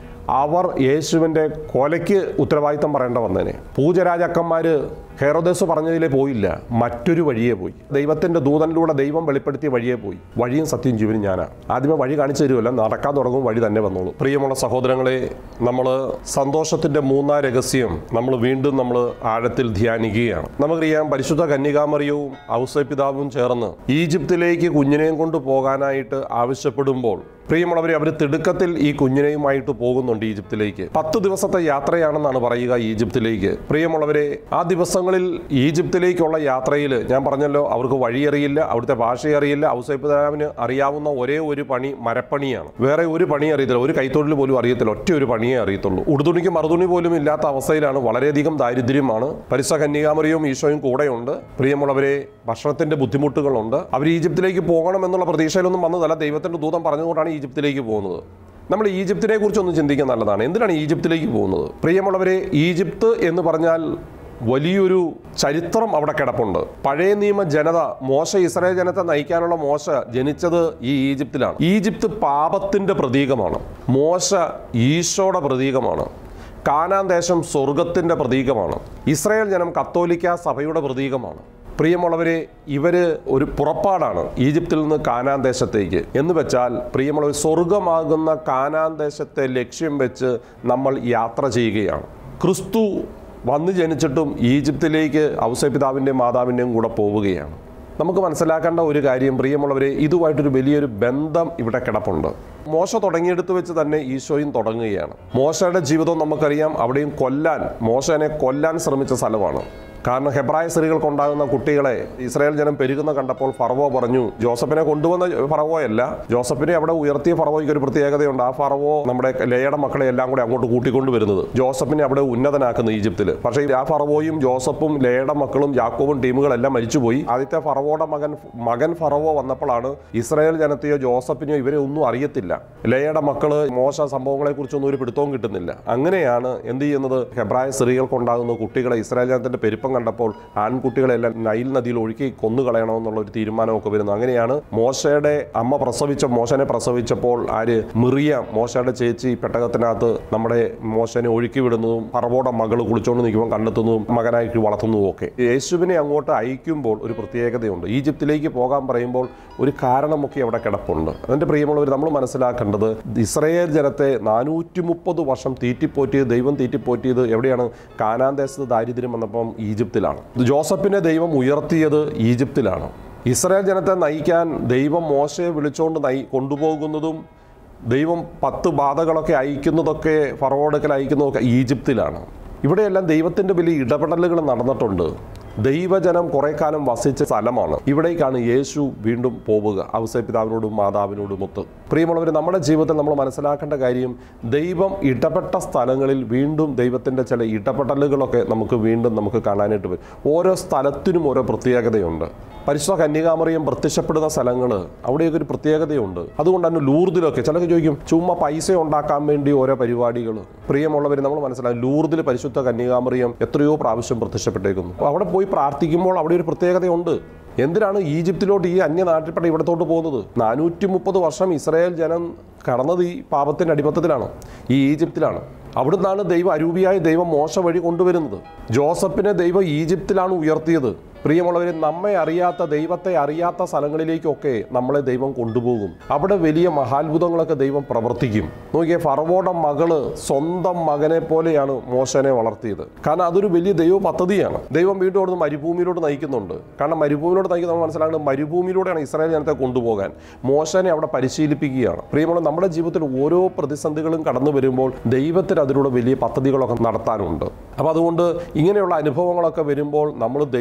അവർ യേശുവിൻ്റെ കൊലയ്ക്ക് ഉത്തരവാദിത്തം പറയേണ്ട വന്നേനെ പൂജരാജാക്കന്മാര് ഹെറോദസ് പറഞ്ഞതിലേ പോയില്ല മറ്റൊരു വഴിയേ പോയി ദൈവത്തിന്റെ ദൂതനിലൂടെ ദൈവം വെളിപ്പെടുത്തിയ വഴിയേ പോയി വഴിയും സത്യം ജീവനും ഞാനാ ആദ്യമേ വഴി കാണിച്ചു തരുമല്ല നടക്കാൻ തുടങ്ങും വഴി തന്നെ വന്നോളൂ പ്രിയമുള്ള സഹോദരങ്ങളെ നമ്മൾ സന്തോഷത്തിന്റെ മൂന്നാം രഹസ്യം നമ്മൾ വീണ്ടും നമ്മൾ ആഴത്തിൽ ധ്യാനിക്കുകയാണ് നമുക്കറിയാം പരിശുദ്ധ കന്യകാമറിയവും ഔസപിതാവും ചേർന്ന് ഈജിപ്തിലേക്ക് കുഞ്ഞിനെയും കൊണ്ട് പോകാനായിട്ട് ആവശ്യപ്പെടുമ്പോൾ പ്രിയമുള്ളവരെ അവർ തിടുക്കത്തിൽ ഈ കുഞ്ഞിനെയുമായിട്ട് പോകുന്നുണ്ട് ഈജിപ്തിലേക്ക് പത്ത് ദിവസത്തെ യാത്രയാണെന്നാണ് പറയുക ഈജിപ്തിലേക്ക് പ്രിയമുള്ളവരെ ആ ദിവസങ്ങളിൽ ഈജിപ്തിലേക്കുള്ള യാത്രയിൽ ഞാൻ പറഞ്ഞല്ലോ അവർക്ക് വഴിയറിയില്ല അവിടുത്തെ ഭാഷ അറിയില്ല ഔസൈപ്പിതാവിന് അറിയാവുന്ന ഒരേ ഒരു പണി മരപ്പണിയാണ് വേറെ ഒരു പണി അറിയത്തില്ല ഒരു കൈത്തൊഴിൽ പോലും അറിയത്തില്ല ഒറ്റ ഒരു പണിയേ അറിയത്തുള്ളൂ ഉടുതുണിക്ക് മറുതുണി പോലും ഇല്ലാത്ത അവസ്ഥയിലാണ് വളരെയധികം ദാരിദ്ര്യമാണ് പരിസ കന്യാമറിയും ഈശോയും കൂടെയുണ്ട് പ്രിയമുള്ളവരെ ഭക്ഷണത്തിന്റെ ബുദ്ധിമുട്ടുകളുണ്ട് അവർ ഈജിപ്തിലേക്ക് പോകണം എന്നുള്ള പ്രതീക്ഷയിലൊന്നും വന്നതല്ല ദൈവത്തിന്റെ ദൂതം പറഞ്ഞുകൊണ്ടാണ് ഈജിപ്തിലേക്ക് പോകുന്നത് നമ്മൾ ഈജിപ്തിനെ കുറിച്ചൊന്നും ചിന്തിക്കാൻ നല്ലതാണ് എന്തിനാണ് ഈജിപ്തിലേക്ക് പോകുന്നത് പ്രിയമുള്ളവരെ ഈജിപ്ത് എന്ന് പറഞ്ഞാൽ വലിയൊരു ചരിത്രം അവിടെ കിടപ്പുണ്ട് പഴയ നിയമ ജനത മോശ ഇസ്രായേൽ ജനത്തെ നയിക്കാനുള്ള മോശ ജനിച്ചത് ഈ ഈജിപ്തിലാണ് ഈജിപ്ത് പാപത്തിന്റെ പ്രതീകമാണ് മോശ ഈശോയുടെ പ്രതീകമാണ് കാനാൻ ദേശം സ്വർഗത്തിന്റെ പ്രതീകമാണ് ഇസ്രായേൽ ജനം കത്തോലിക്ക സഭയുടെ പ്രതീകമാണ് പ്രിയമുള്ളവരെ ഇവര് ഒരു പുറപ്പാടാണ് ഈജിപ്തിൽ നിന്ന് കാനാൻ ദേശത്തേക്ക് എന്ന് വെച്ചാൽ പ്രിയമുള്ളവർ സ്വർഗമാകുന്ന കാനാൻ ദേശത്തെ ലക്ഷ്യം വെച്ച് നമ്മൾ യാത്ര ചെയ്യുകയാണ് ക്രിസ്തു വന്നു ജനിച്ചിട്ടും ഈജിപ്തിലേക്ക് ഔസപിതാവിൻ്റെയും മാതാവിൻ്റെയും കൂടെ പോവുകയാണ് നമുക്ക് മനസ്സിലാക്കേണ്ട ഒരു കാര്യം പ്രിയമുള്ളവരെ ഇതുമായിട്ടൊരു വലിയൊരു ബന്ധം ഇവിടെ കിടപ്പുണ്ട് മോശ തുടങ്ങിയെടുത്ത് വെച്ച് തന്നെ ഈശോയും തുടങ്ങുകയാണ് മോശയുടെ ജീവിതം നമുക്കറിയാം അവിടെയും കൊല്ലാൻ മോശനെ കൊല്ലാൻ ശ്രമിച്ച സ്ഥലമാണ് കാരണം ഹെബ്രായ സ്ത്രീകൾക്ക് ഉണ്ടാകുന്ന കുട്ടികളെ ഇസ്രായേൽ ജനം പെരുകുന്ന കണ്ടപ്പോൾ ഫറവോ പറഞ്ഞു ജോസഫിനെ കൊണ്ടുവന്ന ഫറവോയല്ല ജോസഫിനെ അവിടെ ഉയർത്തിയ ഫറവോയ്ക്ക് ഒരു പ്രത്യേകതയുണ്ട് ആ ഫറവോ നമ്മുടെ ലേയുടെ മക്കളെ എല്ലാം കൂടെ അങ്ങോട്ട് കൂട്ടിക്കൊണ്ട് വരുന്നത് ജോസഫിനെ അവിടെ ഉന്നതനാക്കുന്നു ഈജിപ്തിൽ പക്ഷേ ആ ഫറവോയും ജോസഫും ലേയുടെ മക്കളും യാക്കോബും ടീമുകളെല്ലാം മരിച്ചുപോയി ആദ്യത്തെ ഫറവോയുടെ മകൻ മകൻ ഫറവോ വന്നപ്പോഴാണ് ഇസ്രായേൽ ജനത്തെയോ ജോസഫിനെയോ ഇവരെ ഒന്നും അറിയത്തില്ല ലേയുടെ മക്കള് മോശ സംഭവങ്ങളെ കുറിച്ചൊന്നും ഒരു പിടുത്തവും കിട്ടുന്നില്ല അങ്ങനെയാണ് എന്ത് ചെയ്യുന്നത് ഹെബ്രായ സ്ത്രീകൾക്കുണ്ടാകുന്ന കുട്ടികളെ ഇസ്രായേൽ ജനത്തിന്റെ പെരുപ്പം കണ്ടപ്പോൾ ആൺകുട്ടികളെല്ലാം നൈൽ നദിയിൽ ഒഴുക്കി കൊന്നുകളയണമെന്നുള്ള ഒരു തീരുമാനമൊക്കെ വരുന്നു അങ്ങനെയാണ് മോശയുടെ അമ്മ പ്രസവിച്ച മോശനെ പ്രസവിച്ചപ്പോൾ ആര് മിറിയ മോശയുടെ ചേച്ചി പെട്ടകത്തിനകത്ത് നമ്മുടെ മോശനെ ഒഴുക്കി വിടുന്നതും പറവോടെ മകള് കുളിച്ചോണ്ട് നിൽക്കുമ്പോൾ കണ്ടെത്തുന്നതും മകനായിട്ട് വളർത്തുന്നതും ഒക്കെ യേശുവിനെ അങ്ങോട്ട് അയക്കുമ്പോൾ ഒരു പ്രത്യേകതയുണ്ട് ഈജിപ്തിലേക്ക് പോകാൻ പറയുമ്പോൾ ഒരു കാരണമൊക്കെ അവിടെ കിടപ്പുണ്ട് അതിന്റെ പ്രിയമുള്ളവർ നമ്മൾ മനസ്സിലാക്കേണ്ടത് ഇസ്രയേൽ ജനത്തെ നാനൂറ്റി മുപ്പത് വർഷം തീറ്റിപ്പോറ്റിയത് ദൈവം തീറ്റിപ്പോറ്റിയത് എവിടെയാണ് കാനാൻ ദേശത്ത് ദാരിദ്ര്യം വന്നപ്പം ഈജിപ്തിലാണ് ജോസഫിനെ ദൈവം ഉയർത്തിയത് ഈജിപ്തിലാണ് ഇസ്രായേൽ ജനത്തെ നയിക്കാൻ ദൈവം മോശയെ വിളിച്ചുകൊണ്ട് നയി കൊണ്ടുപോകുന്നതും ദൈവം പത്ത് ബാധകളൊക്കെ അയക്കുന്നതൊക്കെ ഫറവോടക്കൽ അയക്കുന്നതൊക്കെ ഈജിപ്തിലാണ് ഇവിടെയെല്ലാം ദൈവത്തിൻ്റെ വലിയ ഇടപെടലുകൾ നടന്നിട്ടുണ്ട് ദൈവജനം കുറെ കാലം വസിച്ച സ്ഥലമാണ് ഇവിടേക്കാണ് യേശു വീണ്ടും പോവുക ഔസപിതാവിനോടും മാതാവിനോടും ഒത്ത് പ്രിയമുള്ളവർ നമ്മുടെ ജീവിതത്തിൽ നമ്മൾ മനസ്സിലാക്കേണ്ട കാര്യം ദൈവം ഇടപെട്ട സ്ഥലങ്ങളിൽ വീണ്ടും ദൈവത്തിൻ്റെ ചില ഇടപെടലുകളൊക്കെ നമുക്ക് വീണ്ടും നമുക്ക് കാണാനായിട്ട് വരും ഓരോ സ്ഥലത്തിനും ഓരോ പ്രത്യേകതയുണ്ട് പരിശുദ്ധ കന്യകാമറിയം പ്രത്യക്ഷപ്പെടുന്ന സ്ഥലങ്ങൾ അവിടെയൊക്കെ ഒരു പ്രത്യേകതയുണ്ട് അതുകൊണ്ടാണ് ലൂർദിലൊക്കെ ചിലർക്ക് ചോദിക്കും ചുമ്മാ പൈസ ഉണ്ടാക്കാൻ വേണ്ടി ഓരോ പരിപാടികൾ പ്രിയമുള്ളവർ നമ്മൾ മനസ്സിലാക്കും ലൂർദിൽ പരിശുദ്ധ കന്യകാമറിയം എത്രയോ പ്രാവശ്യം പ്രത്യക്ഷപ്പെട്ടേക്കുന്നു അപ്പോൾ അവിടെ പോയി പ്രാർത്ഥിക്കുമ്പോൾ അവിടെ ഒരു പ്രത്യേകതയുണ്ട് എന്തിനാണ് ഈജിപ്തിലോട്ട് ഈ അന്യനാട്ടിൽപ്പെട്ട ഇവിടത്തോട്ട് പോകുന്നത് നാനൂറ്റി മുപ്പത് വർഷം ഇസ്രായേൽ ജനം കടന്നത് ഈ പാപത്തിന്റെ അടിമത്തത്തിലാണ് ഈ ഈജിപ്തിലാണ് അവിടുന്നാണ് ദൈവം അരൂപിയായ ദൈവം മോശ വഴി കൊണ്ടുവരുന്നത് ജോസഫിനെ ദൈവം ഈജിപ്തിലാണ് ഉയർത്തിയത് പ്രിയമുള്ളവരെ നമ്മെ അറിയാത്ത ദൈവത്തെ അറിയാത്ത സ്ഥലങ്ങളിലേക്കൊക്കെ നമ്മളെ ദൈവം കൊണ്ടുപോകും അവിടെ വലിയ മഹാത്ഭുതങ്ങളൊക്കെ ദൈവം പ്രവർത്തിക്കും നോക്കിയേ ഫറവോടെ മകള് സ്വന്തം മകനെ പോലെയാണ് മോശനെ വളർത്തിയത് കാരണം അതൊരു വലിയ ദൈവ പദ്ധതിയാണ് ദൈവം വീണ്ടും അവിടുന്ന് മരുഭൂമിയിലോട്ട് നയിക്കുന്നുണ്ട് കാരണം മരുഭൂമിയിലോട്ട് നയിക്കുന്ന നമ്മൾ മനസ്സിലാക്കുന്നത് മരുഭൂമിയിലൂടെയാണ് ഇസ്രായേൽ ജനത്തെ കൊണ്ടുപോകാൻ മോശനെ അവിടെ പരിശീലിപ്പിക്കുകയാണ് പ്രിയമുള്ള നമ്മുടെ ജീവിതത്തിൽ ഓരോ പ്രതിസന്ധികളും കടന്നു വരുമ്പോൾ ദൈവത്തിന് അതിലൂടെ വലിയ പദ്ധതികളൊക്കെ നടത്താനുണ്ട് അപ്പോൾ അതുകൊണ്ട് ഇങ്ങനെയുള്ള അനുഭവങ്ങളൊക്കെ വരുമ്പോൾ നമ്മൾ ദൈവത്തോട്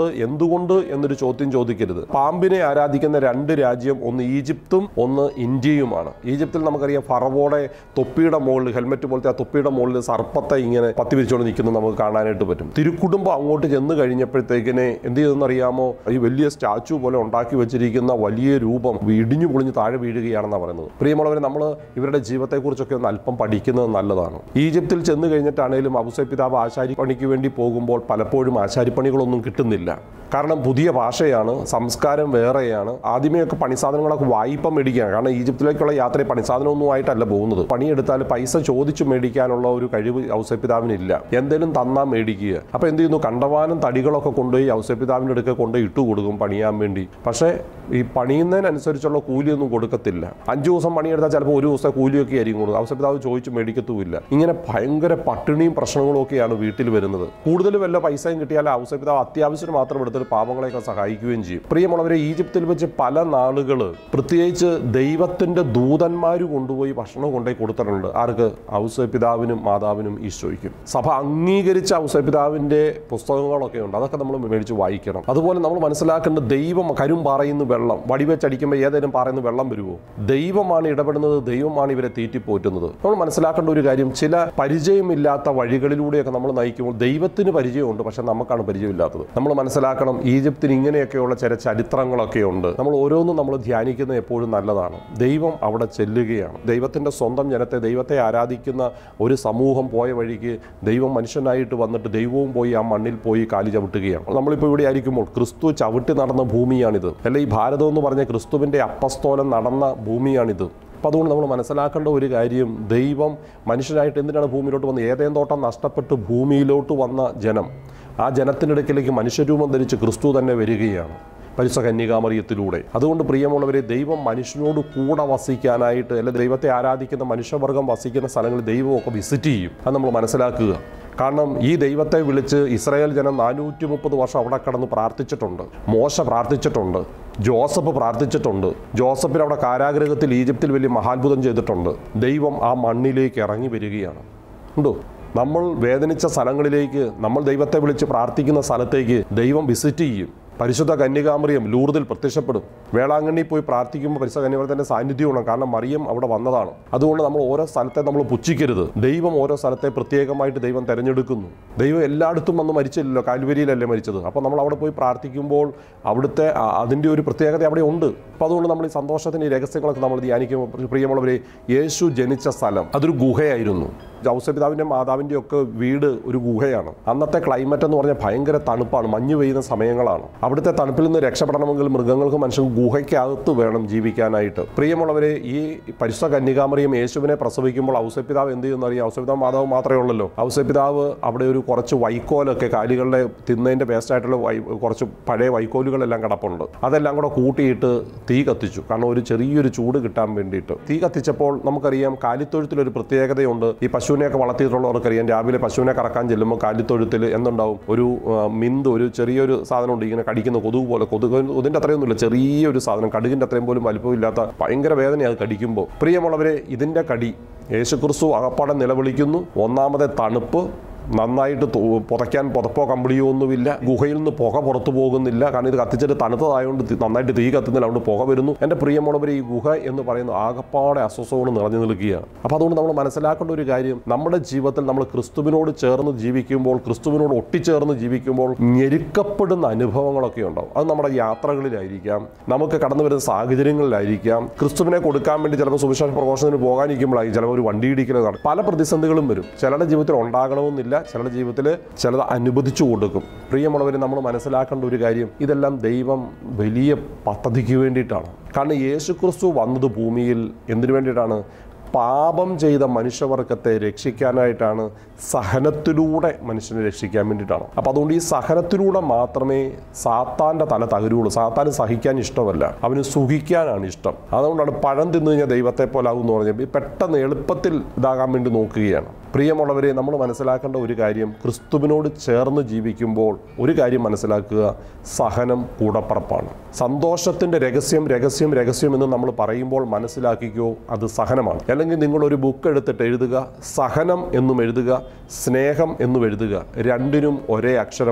എന്തുകൊണ്ട് എന്തുകൊണ്ട് എന്നൊരു ചോദ്യം ചോദിക്കരുത് പാമ്പിനെ ആരാധിക്കുന്ന രണ്ട് രാജ്യം ഒന്ന് ഈജിപ്തും ഒന്ന് ഇന്ത്യയുമാണ് ഈജിപ്തിൽ നമുക്കറിയാം ഫറവോടെ തൊപ്പിയുടെ മുകളിൽ ഹെൽമെറ്റ് പോലത്തെ ആ തൊപ്പിയുടെ മുകളിൽ സർപ്പത്തെ ഇങ്ങനെ പത്തി വിരിച്ചുകൊണ്ട് നിൽക്കുന്നത് നമുക്ക് കാണാനായിട്ട് പറ്റും തിരുക്കുടുംബം അങ്ങോട്ട് ചെന്ന് കഴിഞ്ഞപ്പോഴത്തേക്കിനെ എന്ത് ചെയ്തെന്ന് അറിയാമോ ഈ വലിയ സ്റ്റാച്ചു പോലെ ഉണ്ടാക്കി വെച്ചിരിക്കുന്ന വലിയ രൂപം ഇടിഞ്ഞു പൊളിഞ്ഞ് താഴെ വീഴുകയാണെന്നാണ് പറയുന്നത് പ്രിയമുള്ളവരെ നമ്മൾ ഇവരുടെ ജീവിതത്തെക്കുറിച്ചൊക്കെ ഒന്ന് അല്പം പഠിക്കുന്നത് നല്ലതാണ് ഈജിപ്തിൽ ചെന്ന് കഴിഞ്ഞിട്ടാണേലും അബുസൈ പിതാവ് ആശാരിപ്പണിക്ക് വേണ്ടി പോകുമ്പോൾ പലപ്പോഴും ആശാരിപ്പണികളൊന്നും കിട്ടുന്നില്ല കാരണം പുതിയ ഭാഷയാണ് സംസ്കാരം വേറെയാണ് ആദ്യമേയൊക്കെ പണിസാധനങ്ങളൊക്കെ വായ്പ മേടിക്കുകയാണ് കാരണം ഈജിപ്തിലേക്കുള്ള യാത്രയിൽ പണിസാധനമൊന്നും ആയിട്ടല്ല പോകുന്നത് പണിയെടുത്താൽ പൈസ ചോദിച്ചു മേടിക്കാനുള്ള ഒരു കഴിവ് ഔസപിതാവിനില്ല എന്തെങ്കിലും തന്നാ മേടിക്കുക അപ്പൊ എന്ത് ചെയ്യുന്നു കണ്ടവാനം തടികളൊക്കെ കൊണ്ടുപോയി ഔസപിതാവിൻ്റെ അടുക്ക കൊണ്ടുപോയി ഇട്ടു കൊടുക്കും പണിയാൻ വേണ്ടി പക്ഷേ ഈ പണിയുന്നതിനനുസരിച്ചുള്ള കൂലിയൊന്നും കൊടുക്കത്തില്ല അഞ്ചു ദിവസം പണിയെടുത്താൽ ചിലപ്പോൾ ഒരു ദിവസത്തെ കൂലിയൊക്കെ ആയിരിക്കും കൊടുക്കും ഔസപിതാവ് ചോദിച്ചു മേടിക്കത്തുമില്ല ഇങ്ങനെ ഭയങ്കര പട്ടിണിയും പ്രശ്നങ്ങളും ഒക്കെയാണ് വീട്ടിൽ വരുന്നത് കൂടുതൽ വല്ല പൈസയും കിട്ടിയാൽ ഔസപിതാവ് അത്യാവശ്യം മാത്രം എടുത്തിട്ട് പാവങ്ങളെയൊക്കെ സഹായിക്കുകയും ചെയ്യും പ്രിയമുള്ളവരെ ഈജിപ്തിൽ വെച്ച് പല നാളുകൾ പ്രത്യേകിച്ച് ദൈവത്തിന്റെ ദൂതന്മാർ കൊണ്ടുപോയി ഭക്ഷണം കൊണ്ടുപോയി കൊടുത്തിട്ടുണ്ട് ആർക്ക് ഔസപിതാവിനും മാതാവിനും ഈശോയ്ക്കും സഭ അംഗീകരിച്ച ഔസപിതാവിന്റെ പുസ്തകങ്ങളൊക്കെ ഉണ്ട് അതൊക്കെ നമ്മൾ മേടിച്ച് വായിക്കണം അതുപോലെ നമ്മൾ മനസ്സിലാക്കേണ്ടത് ദൈവം കരും പാറയുന്ന വെള്ളം വടിവെച്ചടിക്കുമ്പോൾ ഏതെങ്കിലും പാറയുന്ന വെള്ളം വരുമോ ദൈവമാണ് ഇടപെടുന്നത് ദൈവമാണ് ഇവരെ തീറ്റിപ്പോറ്റുന്നത് നമ്മൾ മനസ്സിലാക്കേണ്ട ഒരു കാര്യം ചില പരിചയമില്ലാത്ത വഴികളിലൂടെയൊക്കെ നമ്മൾ നയിക്കുമ്പോൾ ദൈവത്തിന് പരിചയമുണ്ട് പക്ഷെ നമുക്കാണ് പരിചയമില്ലാത്തത് നമ്മൾ മനസ്സിലാക്കണം ഈജിപ്തിന് ഇങ്ങനെയൊക്കെയുള്ള ചില ചരിത്രങ്ങളൊക്കെ ഉണ്ട് നമ്മൾ ഓരോന്നും നമ്മൾ ധ്യാനിക്കുന്നത് എപ്പോഴും നല്ലതാണ് ദൈവം അവിടെ ചെല്ലുകയാണ് ദൈവത്തിന്റെ സ്വന്തം ജനത്തെ ദൈവത്തെ ആരാധിക്കുന്ന ഒരു സമൂഹം പോയ വഴിക്ക് ദൈവം മനുഷ്യനായിട്ട് വന്നിട്ട് ദൈവവും പോയി ആ മണ്ണിൽ പോയി കാലി ചവിട്ടുകയാണ് നമ്മളിപ്പോൾ ഇവിടെ ആയിരിക്കുമ്പോൾ ക്രിസ്തു ചവിട്ടി നടന്ന ഭൂമിയാണിത് അല്ലെ ഈ ഭാരതം എന്ന് പറഞ്ഞ ക്രിസ്തുവിന്റെ അപ്പസ്തോലം നടന്ന ഭൂമിയാണിത് അപ്പം അതുകൊണ്ട് നമ്മൾ മനസ്സിലാക്കേണ്ട ഒരു കാര്യം ദൈവം മനുഷ്യനായിട്ട് എന്തിനാണ് ഭൂമിയിലോട്ട് വന്നത് ഏതേം തോട്ടം നഷ്ടപ്പെട്ട് ഭൂമിയിലോട്ട് വന്ന ജനം ആ ജനത്തിനിടയ്ക്കിലേക്ക് മനുഷ്യരൂപം ധരിച്ച് ക്രിസ്തു തന്നെ വരികയാണ് പരിസ കന്യകാമറിയത്തിലൂടെ അതുകൊണ്ട് പ്രിയമുള്ളവരെ ദൈവം മനുഷ്യനോട് കൂടെ വസിക്കാനായിട്ട് അല്ലെ ദൈവത്തെ ആരാധിക്കുന്ന മനുഷ്യവർഗം വസിക്കുന്ന സ്ഥലങ്ങളിൽ ദൈവമൊക്കെ വിസിറ്റ് ചെയ്യും അത് നമ്മൾ മനസ്സിലാക്കുക കാരണം ഈ ദൈവത്തെ വിളിച്ച് ഇസ്രായേൽ ജനം നാനൂറ്റി മുപ്പത് വർഷം അവിടെ കടന്ന് പ്രാർത്ഥിച്ചിട്ടുണ്ട് മോശ പ്രാർത്ഥിച്ചിട്ടുണ്ട് ജോസഫ് പ്രാർത്ഥിച്ചിട്ടുണ്ട് ജോസഫിന് അവിടെ കാരാഗ്രഹത്തിൽ ഈജിപ്തിൽ വലിയ മഹാത്ഭുതം ചെയ്തിട്ടുണ്ട് ദൈവം ആ മണ്ണിലേക്ക് ഇറങ്ങി വരികയാണ് ഉണ്ടോ നമ്മൾ വേദനിച്ച സ്ഥലങ്ങളിലേക്ക് നമ്മൾ ദൈവത്തെ വിളിച്ച് പ്രാർത്ഥിക്കുന്ന സ്ഥലത്തേക്ക് ദൈവം വിസിറ്റ് ചെയ്യും പരിശുദ്ധ കന്യകാമറിയം ലൂർദിൽ പ്രത്യക്ഷപ്പെടും വേളാങ്കണ്ണി പോയി പ്രാർത്ഥിക്കുമ്പോൾ പരിശുദ്ധ കന്യകാമറിയത്തിന്റെ സാന്നിധ്യം ഉണ്ടാകും കാരണം മറിയം അവിടെ വന്നതാണ് അതുകൊണ്ട് നമ്മൾ ഓരോ സ്ഥലത്തെ നമ്മൾ പുച്ഛിക്കരുത് ദൈവം ഓരോ സ്ഥലത്തെ പ്രത്യേകമായിട്ട് ദൈവം തിരഞ്ഞെടുക്കുന്നു ദൈവം എല്ലായിടത്തും വന്ന് മരിച്ചില്ലല്ലോ കാൽവരിയിലല്ലേ മരിച്ചത് അപ്പോൾ നമ്മൾ അവിടെ പോയി പ്രാർത്ഥിക്കുമ്പോൾ അവിടുത്തെ ആ- അതിൻ്റെ ഒരു പ്രത്യേകത അവിടെ ഉണ്ട് അപ്പോൾ അതുകൊണ്ട് നമ്മൾ ഈ സന്തോഷത്തിന് ഈ രഹസ്യങ്ങളൊക്കെ നമ്മൾ ധ്യാനിക്കുമ്പോൾ പ്രിയമുള്ളവരെ യേശു ജനിച്ച സ്ഥലം അതൊരു ഗുഹയായിരുന്നു ഔസപിതാവിൻ്റെ മാതാവിൻ്റെ ഒക്കെ വീട് ഒരു ഗുഹയാണ് അന്നത്തെ ക്ലൈമറ്റ് എന്ന് പറഞ്ഞാൽ ഭയങ്കര തണുപ്പാണ് മഞ്ഞ് പെയ്യുന്ന സമയങ്ങളാണ് അവിടുത്തെ തണുപ്പിൽ നിന്ന് രക്ഷപ്പെടണമെങ്കിൽ മൃഗങ്ങൾക്ക് മനുഷ്യർക്ക് ഗുഹയ്ക്കകത്ത് വേണം ജീവിക്കാനായിട്ട് പ്രിയമുള്ളവരെ ഈ പരിശുദ്ധ കന്യകാമറിയും യേശുവിനെ പ്രസവിക്കുമ്പോൾ ഔസപിതാവ് എന്ത് ചെയ്യുന്ന അറിയാം ഔസപിതാവ് മാതാവ് മാത്രമേ ഉള്ളല്ലോ ഔസപിതാവ് അവിടെ ഒരു കുറച്ച് വൈക്കോലൊക്കെ കാലികളുടെ തിന്നതിൻ്റെ വേസ്റ്റായിട്ടുള്ള വൈ കുറച്ച് പഴയ വൈക്കോലുകളെല്ലാം കിടപ്പുണ്ട് അതെല്ലാം കൂടെ കൂട്ടിയിട്ട് തീ കത്തിച്ചു കാരണം ഒരു ചെറിയൊരു ചൂട് കിട്ടാൻ വേണ്ടിയിട്ട് തീ കത്തിച്ചപ്പോൾ നമുക്കറിയാം കാലിത്തൊഴുത്തിലൊരു പ്രത്യേകതയുണ്ട് ഈ പശുവിനെയൊക്കെ വളർത്തിയിട്ടുള്ളവർക്കറിയാം രാവിലെ പശുവിനെ കറക്കാൻ ചെല്ലുമ്പോൾ കാലിത്തൊഴുത്തിൽ എന്തുണ്ടാവും ഒരു ആ, മിന്ത് ഒരു ചെറിയൊരു സാധനമുണ്ട് ഇങ്ങനെ കടിക്കുന്ന കൊതുക് പോലെ കൊതുക് ഇതിൻ്റെ അത്രയൊന്നുമില്ല ചെറിയൊരു സാധനം കടുകിൻ്റെ അത്രയും പോലും വലിപ്പമില്ലാത്ത ഭയങ്കര വേദന അത് കടിക്കുമ്പോൾ പ്രിയമുള്ളവരെ ഇതിൻ്റെ കടി യേശുക്രിസ്തു അകപ്പാടെ നിലവിളിക്കുന്നു ഒന്നാമതെ തണുപ്പ് നന്നായിട്ട് തു- പുതയ്ക്കാൻ പുതപ്പോ കമ്പിളിയോ ഒന്നുമില്ല ഗുഹയിൽ നിന്ന് പുക പുറത്തു പോകുന്നില്ല കാരണം ഇത് കത്തിച്ചിട്ട് തണുത്തതായതുകൊണ്ട് തി- നന്നായിട്ട് തീ കത്തുന്നില്ല അതുകൊണ്ട് പുക വരുന്നു എൻ്റെ പ്രിയമുള്ളവർ ഈ ഗുഹ എന്ന് പറയുന്ന ആകപ്പാടെ അസ്വസ്ഥയോട് നിറഞ്ഞു നിൽക്കുകയാണ് അപ്പോൾ അതുകൊണ്ട് നമ്മൾ മനസ്സിലാക്കേണ്ട ഒരു കാര്യം നമ്മുടെ ജീവിതത്തിൽ നമ്മൾ ക്രിസ്തുവിനോട് ചേർന്ന് ജീവിക്കുമ്പോൾ ക്രിസ്തുവിനോട് ഒട്ടിച്ചേർന്ന് ജീവിക്കുമ്പോൾ ഞെരുക്കപ്പെടുന്ന അനുഭവങ്ങളൊക്കെ ഉണ്ടാവും അത് നമ്മുടെ യാത്രകളിലായിരിക്കാം നമുക്ക് കടന്നു വരുന്ന സാഹചര്യങ്ങളിലായിരിക്കാം ക്രിസ്തുവിനെ കൊടുക്കാൻ വേണ്ടി ചിലപ്പോൾ സുവിശേഷ പ്രഘോഷണത്തിന് പോകാനിരിക്കുമ്പോഴായിരിക്കും ചിലപ്പോൾ ഒരു വണ്ടി ഇടിക്കലാണ് പല പ്രതിസന്ധികളും വരും ചിലരുടെ ജീവിതത്തിൽ ഉണ്ടാകണമെന്നില്ല ചിലരുടെ ജീവിതത്തിൽ ചിലത് അനുവദിച്ചു കൊടുക്കും പ്രിയമുള്ളവരെ നമ്മൾ മനസ്സിലാക്കേണ്ട ഒരു കാര്യം ഇതെല്ലാം ദൈവം വലിയ പദ്ധതിക്ക് വേണ്ടിയിട്ടാണ് കാരണം യേശു ക്രിസ്തു വന്നത് ഭൂമിയിൽ എന്തിനു വേണ്ടിയിട്ടാണ് പാപം ചെയ്ത മനുഷ്യവർഗത്തെ രക്ഷിക്കാനായിട്ടാണ് സഹനത്തിലൂടെ മനുഷ്യനെ രക്ഷിക്കാൻ വേണ്ടിയിട്ടാണ് അപ്പം അതുകൊണ്ട് ഈ സഹനത്തിലൂടെ മാത്രമേ സാത്താൻ്റെ തല തകരുള്ളൂ സാത്താന് സഹിക്കാൻ ഇഷ്ടമല്ല അവന് സുഖിക്കാനാണ് ഇഷ്ടം അതുകൊണ്ടാണ് പഴം തിന്നു കഴിഞ്ഞാൽ ദൈവത്തെ പോലെ ആകും എന്ന് പറഞ്ഞാൽ ഈ പെട്ടെന്ന് എളുപ്പത്തിൽ ഇതാകാൻ വേണ്ടി നോക്കുകയാണ് പ്രിയമുള്ളവരെ നമ്മൾ മനസ്സിലാക്കേണ്ട ഒരു കാര്യം ക്രിസ്തുവിനോട് ചേർന്ന് ജീവിക്കുമ്പോൾ ഒരു കാര്യം മനസ്സിലാക്കുക സഹനം കൂടപ്പറപ്പാണ് സന്തോഷത്തിൻ്റെ രഹസ്യം രഹസ്യം രഹസ്യം എന്ന് നമ്മൾ പറയുമ്പോൾ മനസ്സിലാക്കിക്കോ അത് സഹനമാണ് അല്ലെങ്കിൽ നിങ്ങൾ ഒരു ബുക്ക് എടുത്തിട്ട് എഴുതുക സഹനം എന്നും എഴുതുക സ്നേഹം എന്നും എഴുതുക രണ്ടിനും ഒരേ അക്ഷരമാണ്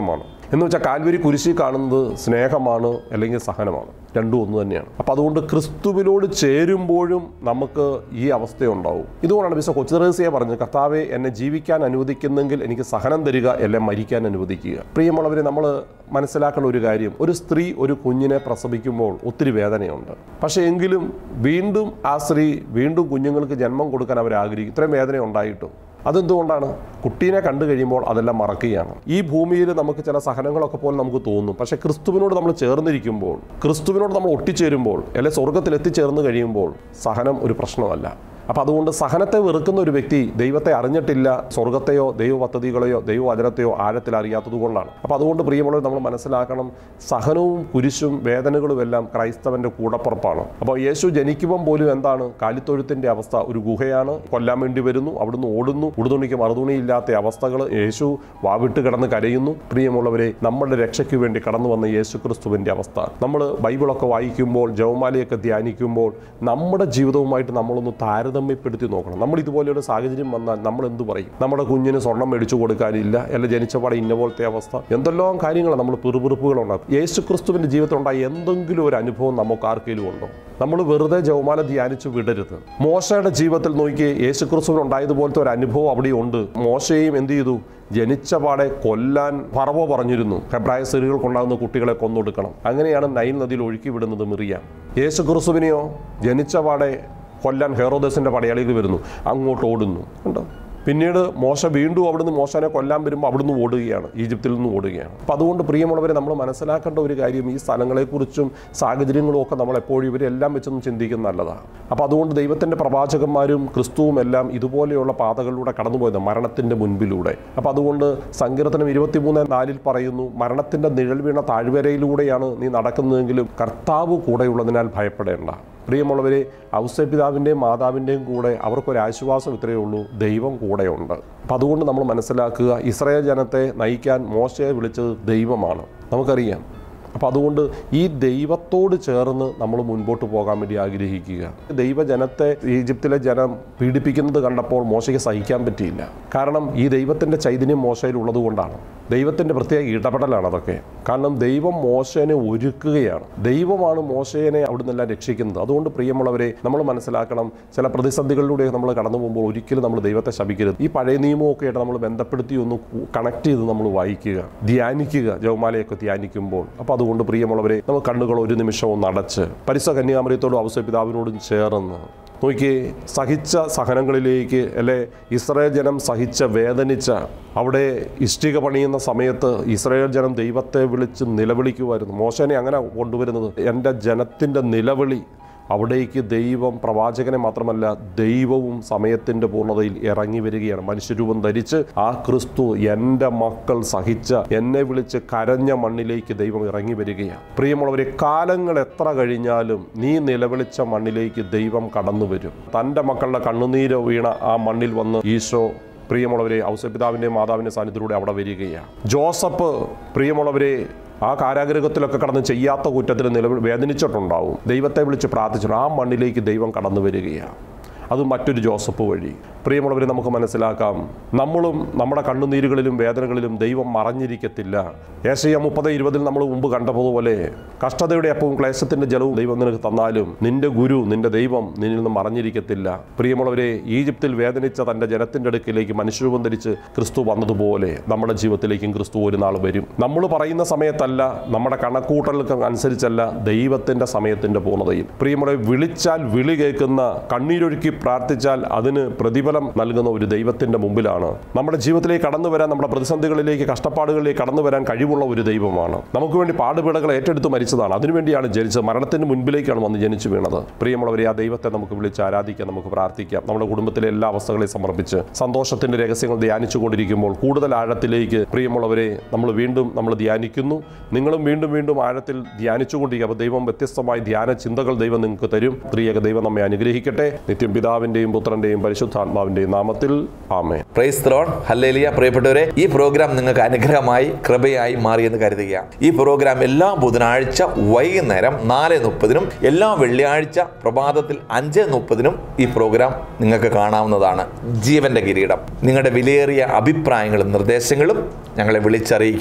എന്ന് വെച്ചാൽ കാൽവരി കുരിശി കാണുന്നത് സ്നേഹമാണ് അല്ലെങ്കിൽ സഹനമാണ് രണ്ടും ഒന്ന് തന്നെയാണ് അപ്പം അതുകൊണ്ട് ക്രിസ്തുവിനോട് ചേരുമ്പോഴും നമുക്ക് ഈ അവസ്ഥയുണ്ടാവും ഇതുകൊണ്ടാണ് വിശ്വ കൊച്ചുറേസിയെ പറഞ്ഞത് കർത്താവെ എന്നെ ജീവിക്കാൻ അനുവദിക്കുന്നെങ്കിൽ എനിക്ക് സഹനം തരിക എന്നെ മരിക്കാൻ അനുവദിക്കുക പ്രിയമുള്ളവരെ നമ്മൾ മനസ്സിലാക്കേണ്ട ഒരു കാര്യം ഒരു സ്ത്രീ ഒരു കുഞ്ഞിനെ പ്രസവിക്കുമ്പോൾ ഒത്തിരി വേദനയുണ്ട് പക്ഷേ എങ്കിലും വീണ്ടും ആ സ്ത്രീ വീണ്ടും കുഞ്ഞുങ്ങൾക്ക് ജന്മം കൊടുക്കാൻ അവർ ആഗ്രഹിക്കും ഇത്രയും വേദന ഉണ്ടായിട്ടും അതെന്തുകൊണ്ടാണ് കുട്ടീനെ കണ്ടു കഴിയുമ്പോൾ അതെല്ലാം മറക്കുകയാണ് ഈ ഭൂമിയിൽ നമുക്ക് ചില സഹനങ്ങളൊക്കെ പോലെ നമുക്ക് തോന്നും പക്ഷേ ക്രിസ്തുവിനോട് നമ്മൾ ചേർന്നിരിക്കുമ്പോൾ ക്രിസ്തുവിനോട് നമ്മൾ ഒട്ടിച്ചേരുമ്പോൾ അല്ലെങ്കിൽ സ്വർഗത്തിൽ എത്തിച്ചേർന്ന് കഴിയുമ്പോൾ സഹനം ഒരു പ്രശ്നമല്ല അപ്പം അതുകൊണ്ട് സഹനത്തെ വെറുക്കുന്ന ഒരു വ്യക്തി ദൈവത്തെ അറിഞ്ഞിട്ടില്ല സ്വർഗത്തെയോ ദൈവ പദ്ധതികളെയോ ദൈവവചനത്തെയോ ആഴത്തിൽ അറിയാത്തത് കൊണ്ടാണ് അപ്പം അതുകൊണ്ട് പ്രിയമുള്ളവർ നമ്മൾ മനസ്സിലാക്കണം സഹനവും കുരിശും വേദനകളും എല്ലാം ക്രൈസ്തവന്റെ കൂടപ്പുറപ്പാണ് അപ്പോൾ യേശു ജനിക്കുമ്പം പോലും എന്താണ് കാലിത്തൊഴുത്തിന്റെ അവസ്ഥ ഒരു ഗുഹയാണ് കൊല്ലാൻ വേണ്ടി വരുന്നു അവിടുന്ന് ഓടുന്നു ഉടുതുണിക്ക് മറുതുണിയില്ലാത്ത അവസ്ഥകൾ യേശു വാവിട്ട് കിടന്ന് കരയുന്നു പ്രിയമുള്ളവരെ നമ്മുടെ രക്ഷയ്ക്ക് വേണ്ടി കടന്നു വന്ന യേശു ക്രിസ്തുവിന്റെ അവസ്ഥ നമ്മൾ ബൈബിളൊക്കെ വായിക്കുമ്പോൾ ജവമാലയൊക്കെ ധ്യാനിക്കുമ്പോൾ നമ്മുടെ ജീവിതവുമായിട്ട് നമ്മളൊന്ന് താരതമ്യപ്പെടുത്തി നോക്കണം നമ്മൾ ഇതുപോലെയൊരു സാഹചര്യം വന്നാൽ നമ്മൾ എന്ത് പറയും നമ്മുടെ കുഞ്ഞിന് സ്വർണം മേടിച്ചു കൊടുക്കാനില്ല അല്ല ജനിച്ചപാടെ ഇന്ന പോലത്തെ അവസ്ഥ എന്തെല്ലാം കാര്യങ്ങൾ നമ്മൾ പിറുപിറുപ്പുകളുണ്ടാകും യേശു ക്രിസ്തുവിന്റെ ജീവിതത്തിൽ ഉണ്ടായ എന്തെങ്കിലും ഒരു അനുഭവം നമുക്ക് ആർക്കെങ്കിലും ഉണ്ടോ നമ്മൾ വെറുതെ ജവമാല ധ്യാനിച്ചു വിടരുത് മോശയുടെ ജീവിതത്തിൽ നോക്കി യേശു ക്രിസ്തുവിന് ഉണ്ടായതുപോലത്തെ ഒരു അനുഭവം അവിടെ ഉണ്ട് മോശയും എന്ത് ചെയ്തു ജനിച്ചപാടെ കൊല്ലാൻ ഫറവോ പറഞ്ഞിരുന്നു ഹെബ്രായ സ്ത്രീകൾക്കുണ്ടാകുന്ന കുട്ടികളെ കൊന്നൊടുക്കണം അങ്ങനെയാണ് നൈൽ നദിയിൽ ഒഴുക്കി വിടുന്നത് മിറിയാം യേശു ക്രിസ്തുവിനെയോ ജനിച്ചപാടെ കൊല്ലാൻ ഹെറോദസിന്റെ പടയാളികൾ വരുന്നു അങ്ങോട്ട് ഓടുന്നു ഉണ്ടോ പിന്നീട് മോശ വീണ്ടും അവിടുന്ന് മോശനെ കൊല്ലാൻ വരുമ്പോൾ അവിടുന്ന് ഓടുകയാണ് ഈജിപ്തിൽ നിന്ന് ഓടുകയാണ് അപ്പം അതുകൊണ്ട് പ്രിയമുള്ളവരെ നമ്മൾ മനസ്സിലാക്കേണ്ട ഒരു കാര്യം ഈ സ്ഥലങ്ങളെക്കുറിച്ചും സാഹചര്യങ്ങളും ഒക്കെ നമ്മൾ എപ്പോഴും ഇവരെല്ലാം വെച്ചൊന്നും ചിന്തിക്കുന്നത് നല്ലതാണ് അപ്പോൾ അതുകൊണ്ട് ദൈവത്തിൻ്റെ പ്രവാചകന്മാരും ക്രിസ്തുവും എല്ലാം ഇതുപോലെയുള്ള പാതകളിലൂടെ കടന്നുപോയത് മരണത്തിൻ്റെ മുൻപിലൂടെ അപ്പോൾ അതുകൊണ്ട് സങ്കീർത്തനം ഇരുപത്തിമൂന്ന് നാലിൽ പറയുന്നു മരണത്തിൻ്റെ നിഴൽ വീണ താഴ്വരയിലൂടെയാണ് നീ നടക്കുന്നതെങ്കിലും കർത്താവ് കൂടെയുള്ളതിനാൽ ഭയപ്പെടേണ്ട പ്രിയമുള്ളവരെ ഔസപിതാവിൻ്റെയും മാതാവിൻ്റെയും കൂടെ അവർക്കൊരു ആശ്വാസം ഇത്രയേ ഉള്ളൂ ദൈവം കൂടെയുണ്ട് അപ്പം അതുകൊണ്ട് നമ്മൾ മനസ്സിലാക്കുക ഇസ്രായേൽ ജനത്തെ നയിക്കാൻ മോശയെ വിളിച്ചത് ദൈവമാണ് നമുക്കറിയാം അപ്പം അതുകൊണ്ട് ഈ ദൈവത്തോട് ചേർന്ന് നമ്മൾ മുൻപോട്ട് പോകാൻ വേണ്ടി ആഗ്രഹിക്കുക ദൈവജനത്തെ ഈജിപ്തിലെ ജനം പീഡിപ്പിക്കുന്നത് കണ്ടപ്പോൾ മോശയ്ക്ക് സഹിക്കാൻ പറ്റിയില്ല കാരണം ഈ ദൈവത്തിൻ്റെ ചൈതന്യം മോശയിൽ ഉള്ളത് കൊണ്ടാണ് ദൈവത്തിൻ്റെ പ്രത്യേക ഇടപെടലാണ് അതൊക്കെ കാരണം ദൈവം മോശനെ ഒരുക്കുകയാണ് ദൈവമാണ് മോശനെ അവിടെ നിന്നെല്ലാം രക്ഷിക്കുന്നത് അതുകൊണ്ട് പ്രിയമുള്ളവരെ നമ്മൾ മനസ്സിലാക്കണം ചില പ്രതിസന്ധികളിലൂടെ നമ്മൾ കടന്നു പോകുമ്പോൾ ഒരിക്കലും നമ്മൾ ദൈവത്തെ ശപിക്കരുത് ഈ പഴയ നിയമമൊക്കെ ആയിട്ട് നമ്മൾ ബന്ധപ്പെടുത്തി ഒന്ന് കണക്ട് ചെയ്ത് നമ്മൾ വായിക്കുക ധ്യാനിക്കുക ജവമാലയൊക്കെ ധ്യാനിക്കുമ്പോൾ അപ്പോൾ അതുകൊണ്ട് പ്രിയമുള്ളവരെ നമുക്ക് കണ്ണുകൾ ഒരു നിമിഷം ഒന്ന് അടച്ച് പരിസ കന്യാമറിയത്തോടും അവസര പിതാവിനോടും ചേർന്ന് നോക്കിയേ സഹിച്ച സഹനങ്ങളിലേക്ക് അല്ലെ ഇസ്രായേൽ ജനം സഹിച്ച വേദനിച്ച അവിടെ ഇഷ്ടിക പണിയുന്ന സമയത്ത് ഇസ്രായേൽ ജനം ദൈവത്തെ വിളിച്ച് നിലവിളിക്കുമായിരുന്നു മോശനെ അങ്ങനെ കൊണ്ടുവരുന്നത് എൻ്റെ ജനത്തിൻ്റെ നിലവിളി അവിടേക്ക് ദൈവം പ്രവാചകനെ മാത്രമല്ല ദൈവവും സമയത്തിൻ്റെ പൂർണ്ണതയിൽ ഇറങ്ങി വരികയാണ് മനുഷ്യരൂപം ധരിച്ച് ആ ക്രിസ്തു എൻ്റെ മക്കൾ സഹിച്ച എന്നെ വിളിച്ച് കരഞ്ഞ മണ്ണിലേക്ക് ദൈവം ഇറങ്ങി വരികയാണ് പ്രിയമുള്ളവരെ കാലങ്ങൾ എത്ര കഴിഞ്ഞാലും നീ നിലവിളിച്ച മണ്ണിലേക്ക് ദൈവം കടന്നു വരും തൻ്റെ മക്കളുടെ കണ്ണുനീര് വീണ ആ മണ്ണിൽ വന്ന് ഈശോ പ്രിയമുള്ളവരെ ഔസപിതാവിൻ്റെയും മാതാവിൻ്റെ സാന്നിധ്യത്തിലൂടെ അവിടെ വരികയാണ് ജോസഫ് പ്രിയമുള്ളവരെ ആ കാരാഗ്രഹത്തിലൊക്കെ കടന്ന് ചെയ്യാത്ത കുറ്റത്തിന് നിലവിൽ വേദനിച്ചിട്ടുണ്ടാവും ദൈവത്തെ വിളിച്ച് പ്രാർത്ഥിച്ചു ആ മണ്ണിലേക്ക് ദൈവം കടന്നു വരികയാണ് അത് മറ്റൊരു ജോസഫ് വഴി പ്രിയമുള്ളവരെ നമുക്ക് മനസ്സിലാക്കാം നമ്മളും നമ്മുടെ കണ്ണുനീരുകളിലും വേദനകളിലും ദൈവം മറഞ്ഞിരിക്കത്തില്ല ഏഷ്യ മുപ്പത് ഇരുപതിൽ നമ്മൾ മുമ്പ് കണ്ടതുപോലെ കഷ്ടതയുടെ അപ്പവും ക്ലേശത്തിന്റെ ജലവും ദൈവം നിനക്ക് തന്നാലും നിന്റെ ഗുരു നിന്റെ ദൈവം നിന്നിൽ നിന്ന് മറഞ്ഞിരിക്കത്തില്ല പ്രിയമുള്ളവരെ ഈജിപ്തിൽ വേദനിച്ച തന്റെ ജനത്തിന്റെ അടുക്കിലേക്ക് മനുഷ്യരൂപം ധരിച്ച് ക്രിസ്തു വന്നതുപോലെ നമ്മുടെ ജീവിതത്തിലേക്കും ക്രിസ്തു ഒരു നാൾ വരും നമ്മൾ പറയുന്ന സമയത്തല്ല നമ്മുടെ കണക്കൂട്ടലുകൾക്ക് അനുസരിച്ചല്ല ദൈവത്തിന്റെ സമയത്തിന്റെ പൂർണ്ണതയിൽ പ്രിയമുള്ള വിളിച്ചാൽ വിളി കേൾക്കുന്ന കണ്ണീരൊഴുക്കി പ്രാർത്ഥിച്ചാൽ അതിന് പ്രതിഫലം നൽകുന്ന ഒരു ദൈവത്തിന്റെ മുമ്പിലാണ് നമ്മുടെ ജീവിതത്തിലേക്ക് കടന്നു വരാൻ നമ്മുടെ പ്രതിസന്ധികളിലേക്ക് കഷ്ടപ്പാടുകളിലേക്ക് കടന്നു വരാൻ കഴിവുള്ള ഒരു ദൈവമാണ് നമുക്ക് വേണ്ടി പാടുപീടകൾ ഏറ്റെടുത്ത് മരിച്ചതാണ് അതിനുവേണ്ടിയാണ് ജനിച്ചത് മരണത്തിന് മുൻപിലേക്കാണ് വന്ന് ജനിച്ചു വീണത് പ്രിയമുള്ളവരെ ആ ദൈവത്തെ നമുക്ക് വിളിച്ച് ആരാധിക്കാം നമുക്ക് പ്രാർത്ഥിക്കാം നമ്മുടെ കുടുംബത്തിലെ എല്ലാ അവസ്ഥകളെയും സമർപ്പിച്ച് സന്തോഷത്തിന്റെ രഹസ്യങ്ങൾ ധ്യാനിച്ചു കൊണ്ടിരിക്കുമ്പോൾ കൂടുതൽ ആഴത്തിലേക്ക് പ്രിയമുള്ളവരെ നമ്മൾ വീണ്ടും നമ്മൾ ധ്യാനിക്കുന്നു നിങ്ങളും വീണ്ടും വീണ്ടും ആഴത്തിൽ ധ്യാനിച്ചുകൊണ്ടിരിക്കുക അപ്പോൾ ദൈവം വ്യത്യസ്തമായ ധ്യാന ചിന്തകൾ ദൈവം നിങ്ങൾക്ക് തരും ത്രിയേക ദൈവം നമ്മെ അനുഗ്രഹിക്കട്ടെ നിത്യം പിതാവിന്റെയും പുത്രന്റെയും പരിശുദ്ധാത്മാവിന്റെയും നാമത്തിൽ ആമേ പ്രൈസ് ത്രോൺ ഹല്ലേലിയ പ്രിയപ്പെട്ടവരെ ഈ പ്രോഗ്രാം നിങ്ങൾക്ക് അനുഗ്രഹമായി കൃപയായി മാറിയെന്ന് കരുതുക ഈ പ്രോഗ്രാം എല്ലാ ബുധനാഴ്ച വൈകുന്നേരം നാല് മുപ്പതിനും എല്ലാ വെള്ളിയാഴ്ച പ്രഭാതത്തിൽ അഞ്ച് മുപ്പതിനും ഈ പ്രോഗ്രാം നിങ്ങൾക്ക് കാണാവുന്നതാണ് ജീവന്റെ കിരീടം നിങ്ങളുടെ വിലയേറിയ അഭിപ്രായങ്ങളും നിർദ്ദേശങ്ങളും ഞങ്ങളെ വിളിച്ചറിയിക്കുക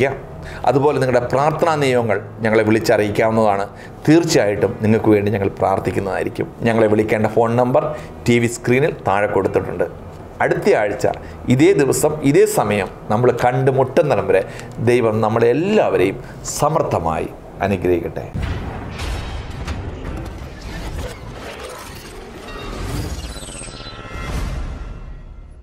അതുപോലെ നിങ്ങളുടെ പ്രാർത്ഥനാ നിയമങ്ങൾ ഞങ്ങളെ വിളിച്ചറിയിക്കാവുന്നതാണ് തീർച്ചയായിട്ടും നിങ്ങൾക്ക് വേണ്ടി ഞങ്ങൾ പ്രാർത്ഥിക്കുന്നതായിരിക്കും ഞങ്ങളെ വിളിക്കേണ്ട ഫോൺ നമ്പർ ടി വി സ്ക്രീനിൽ താഴെ കൊടുത്തിട്ടുണ്ട് അടുത്ത ആഴ്ച ഇതേ ദിവസം ഇതേ സമയം നമ്മൾ കണ്ടുമുട്ടുന്നിടം വരെ ദൈവം നമ്മളെല്ലാവരെയും സമർത്ഥമായി അനുഗ്രഹിക്കട്ടെ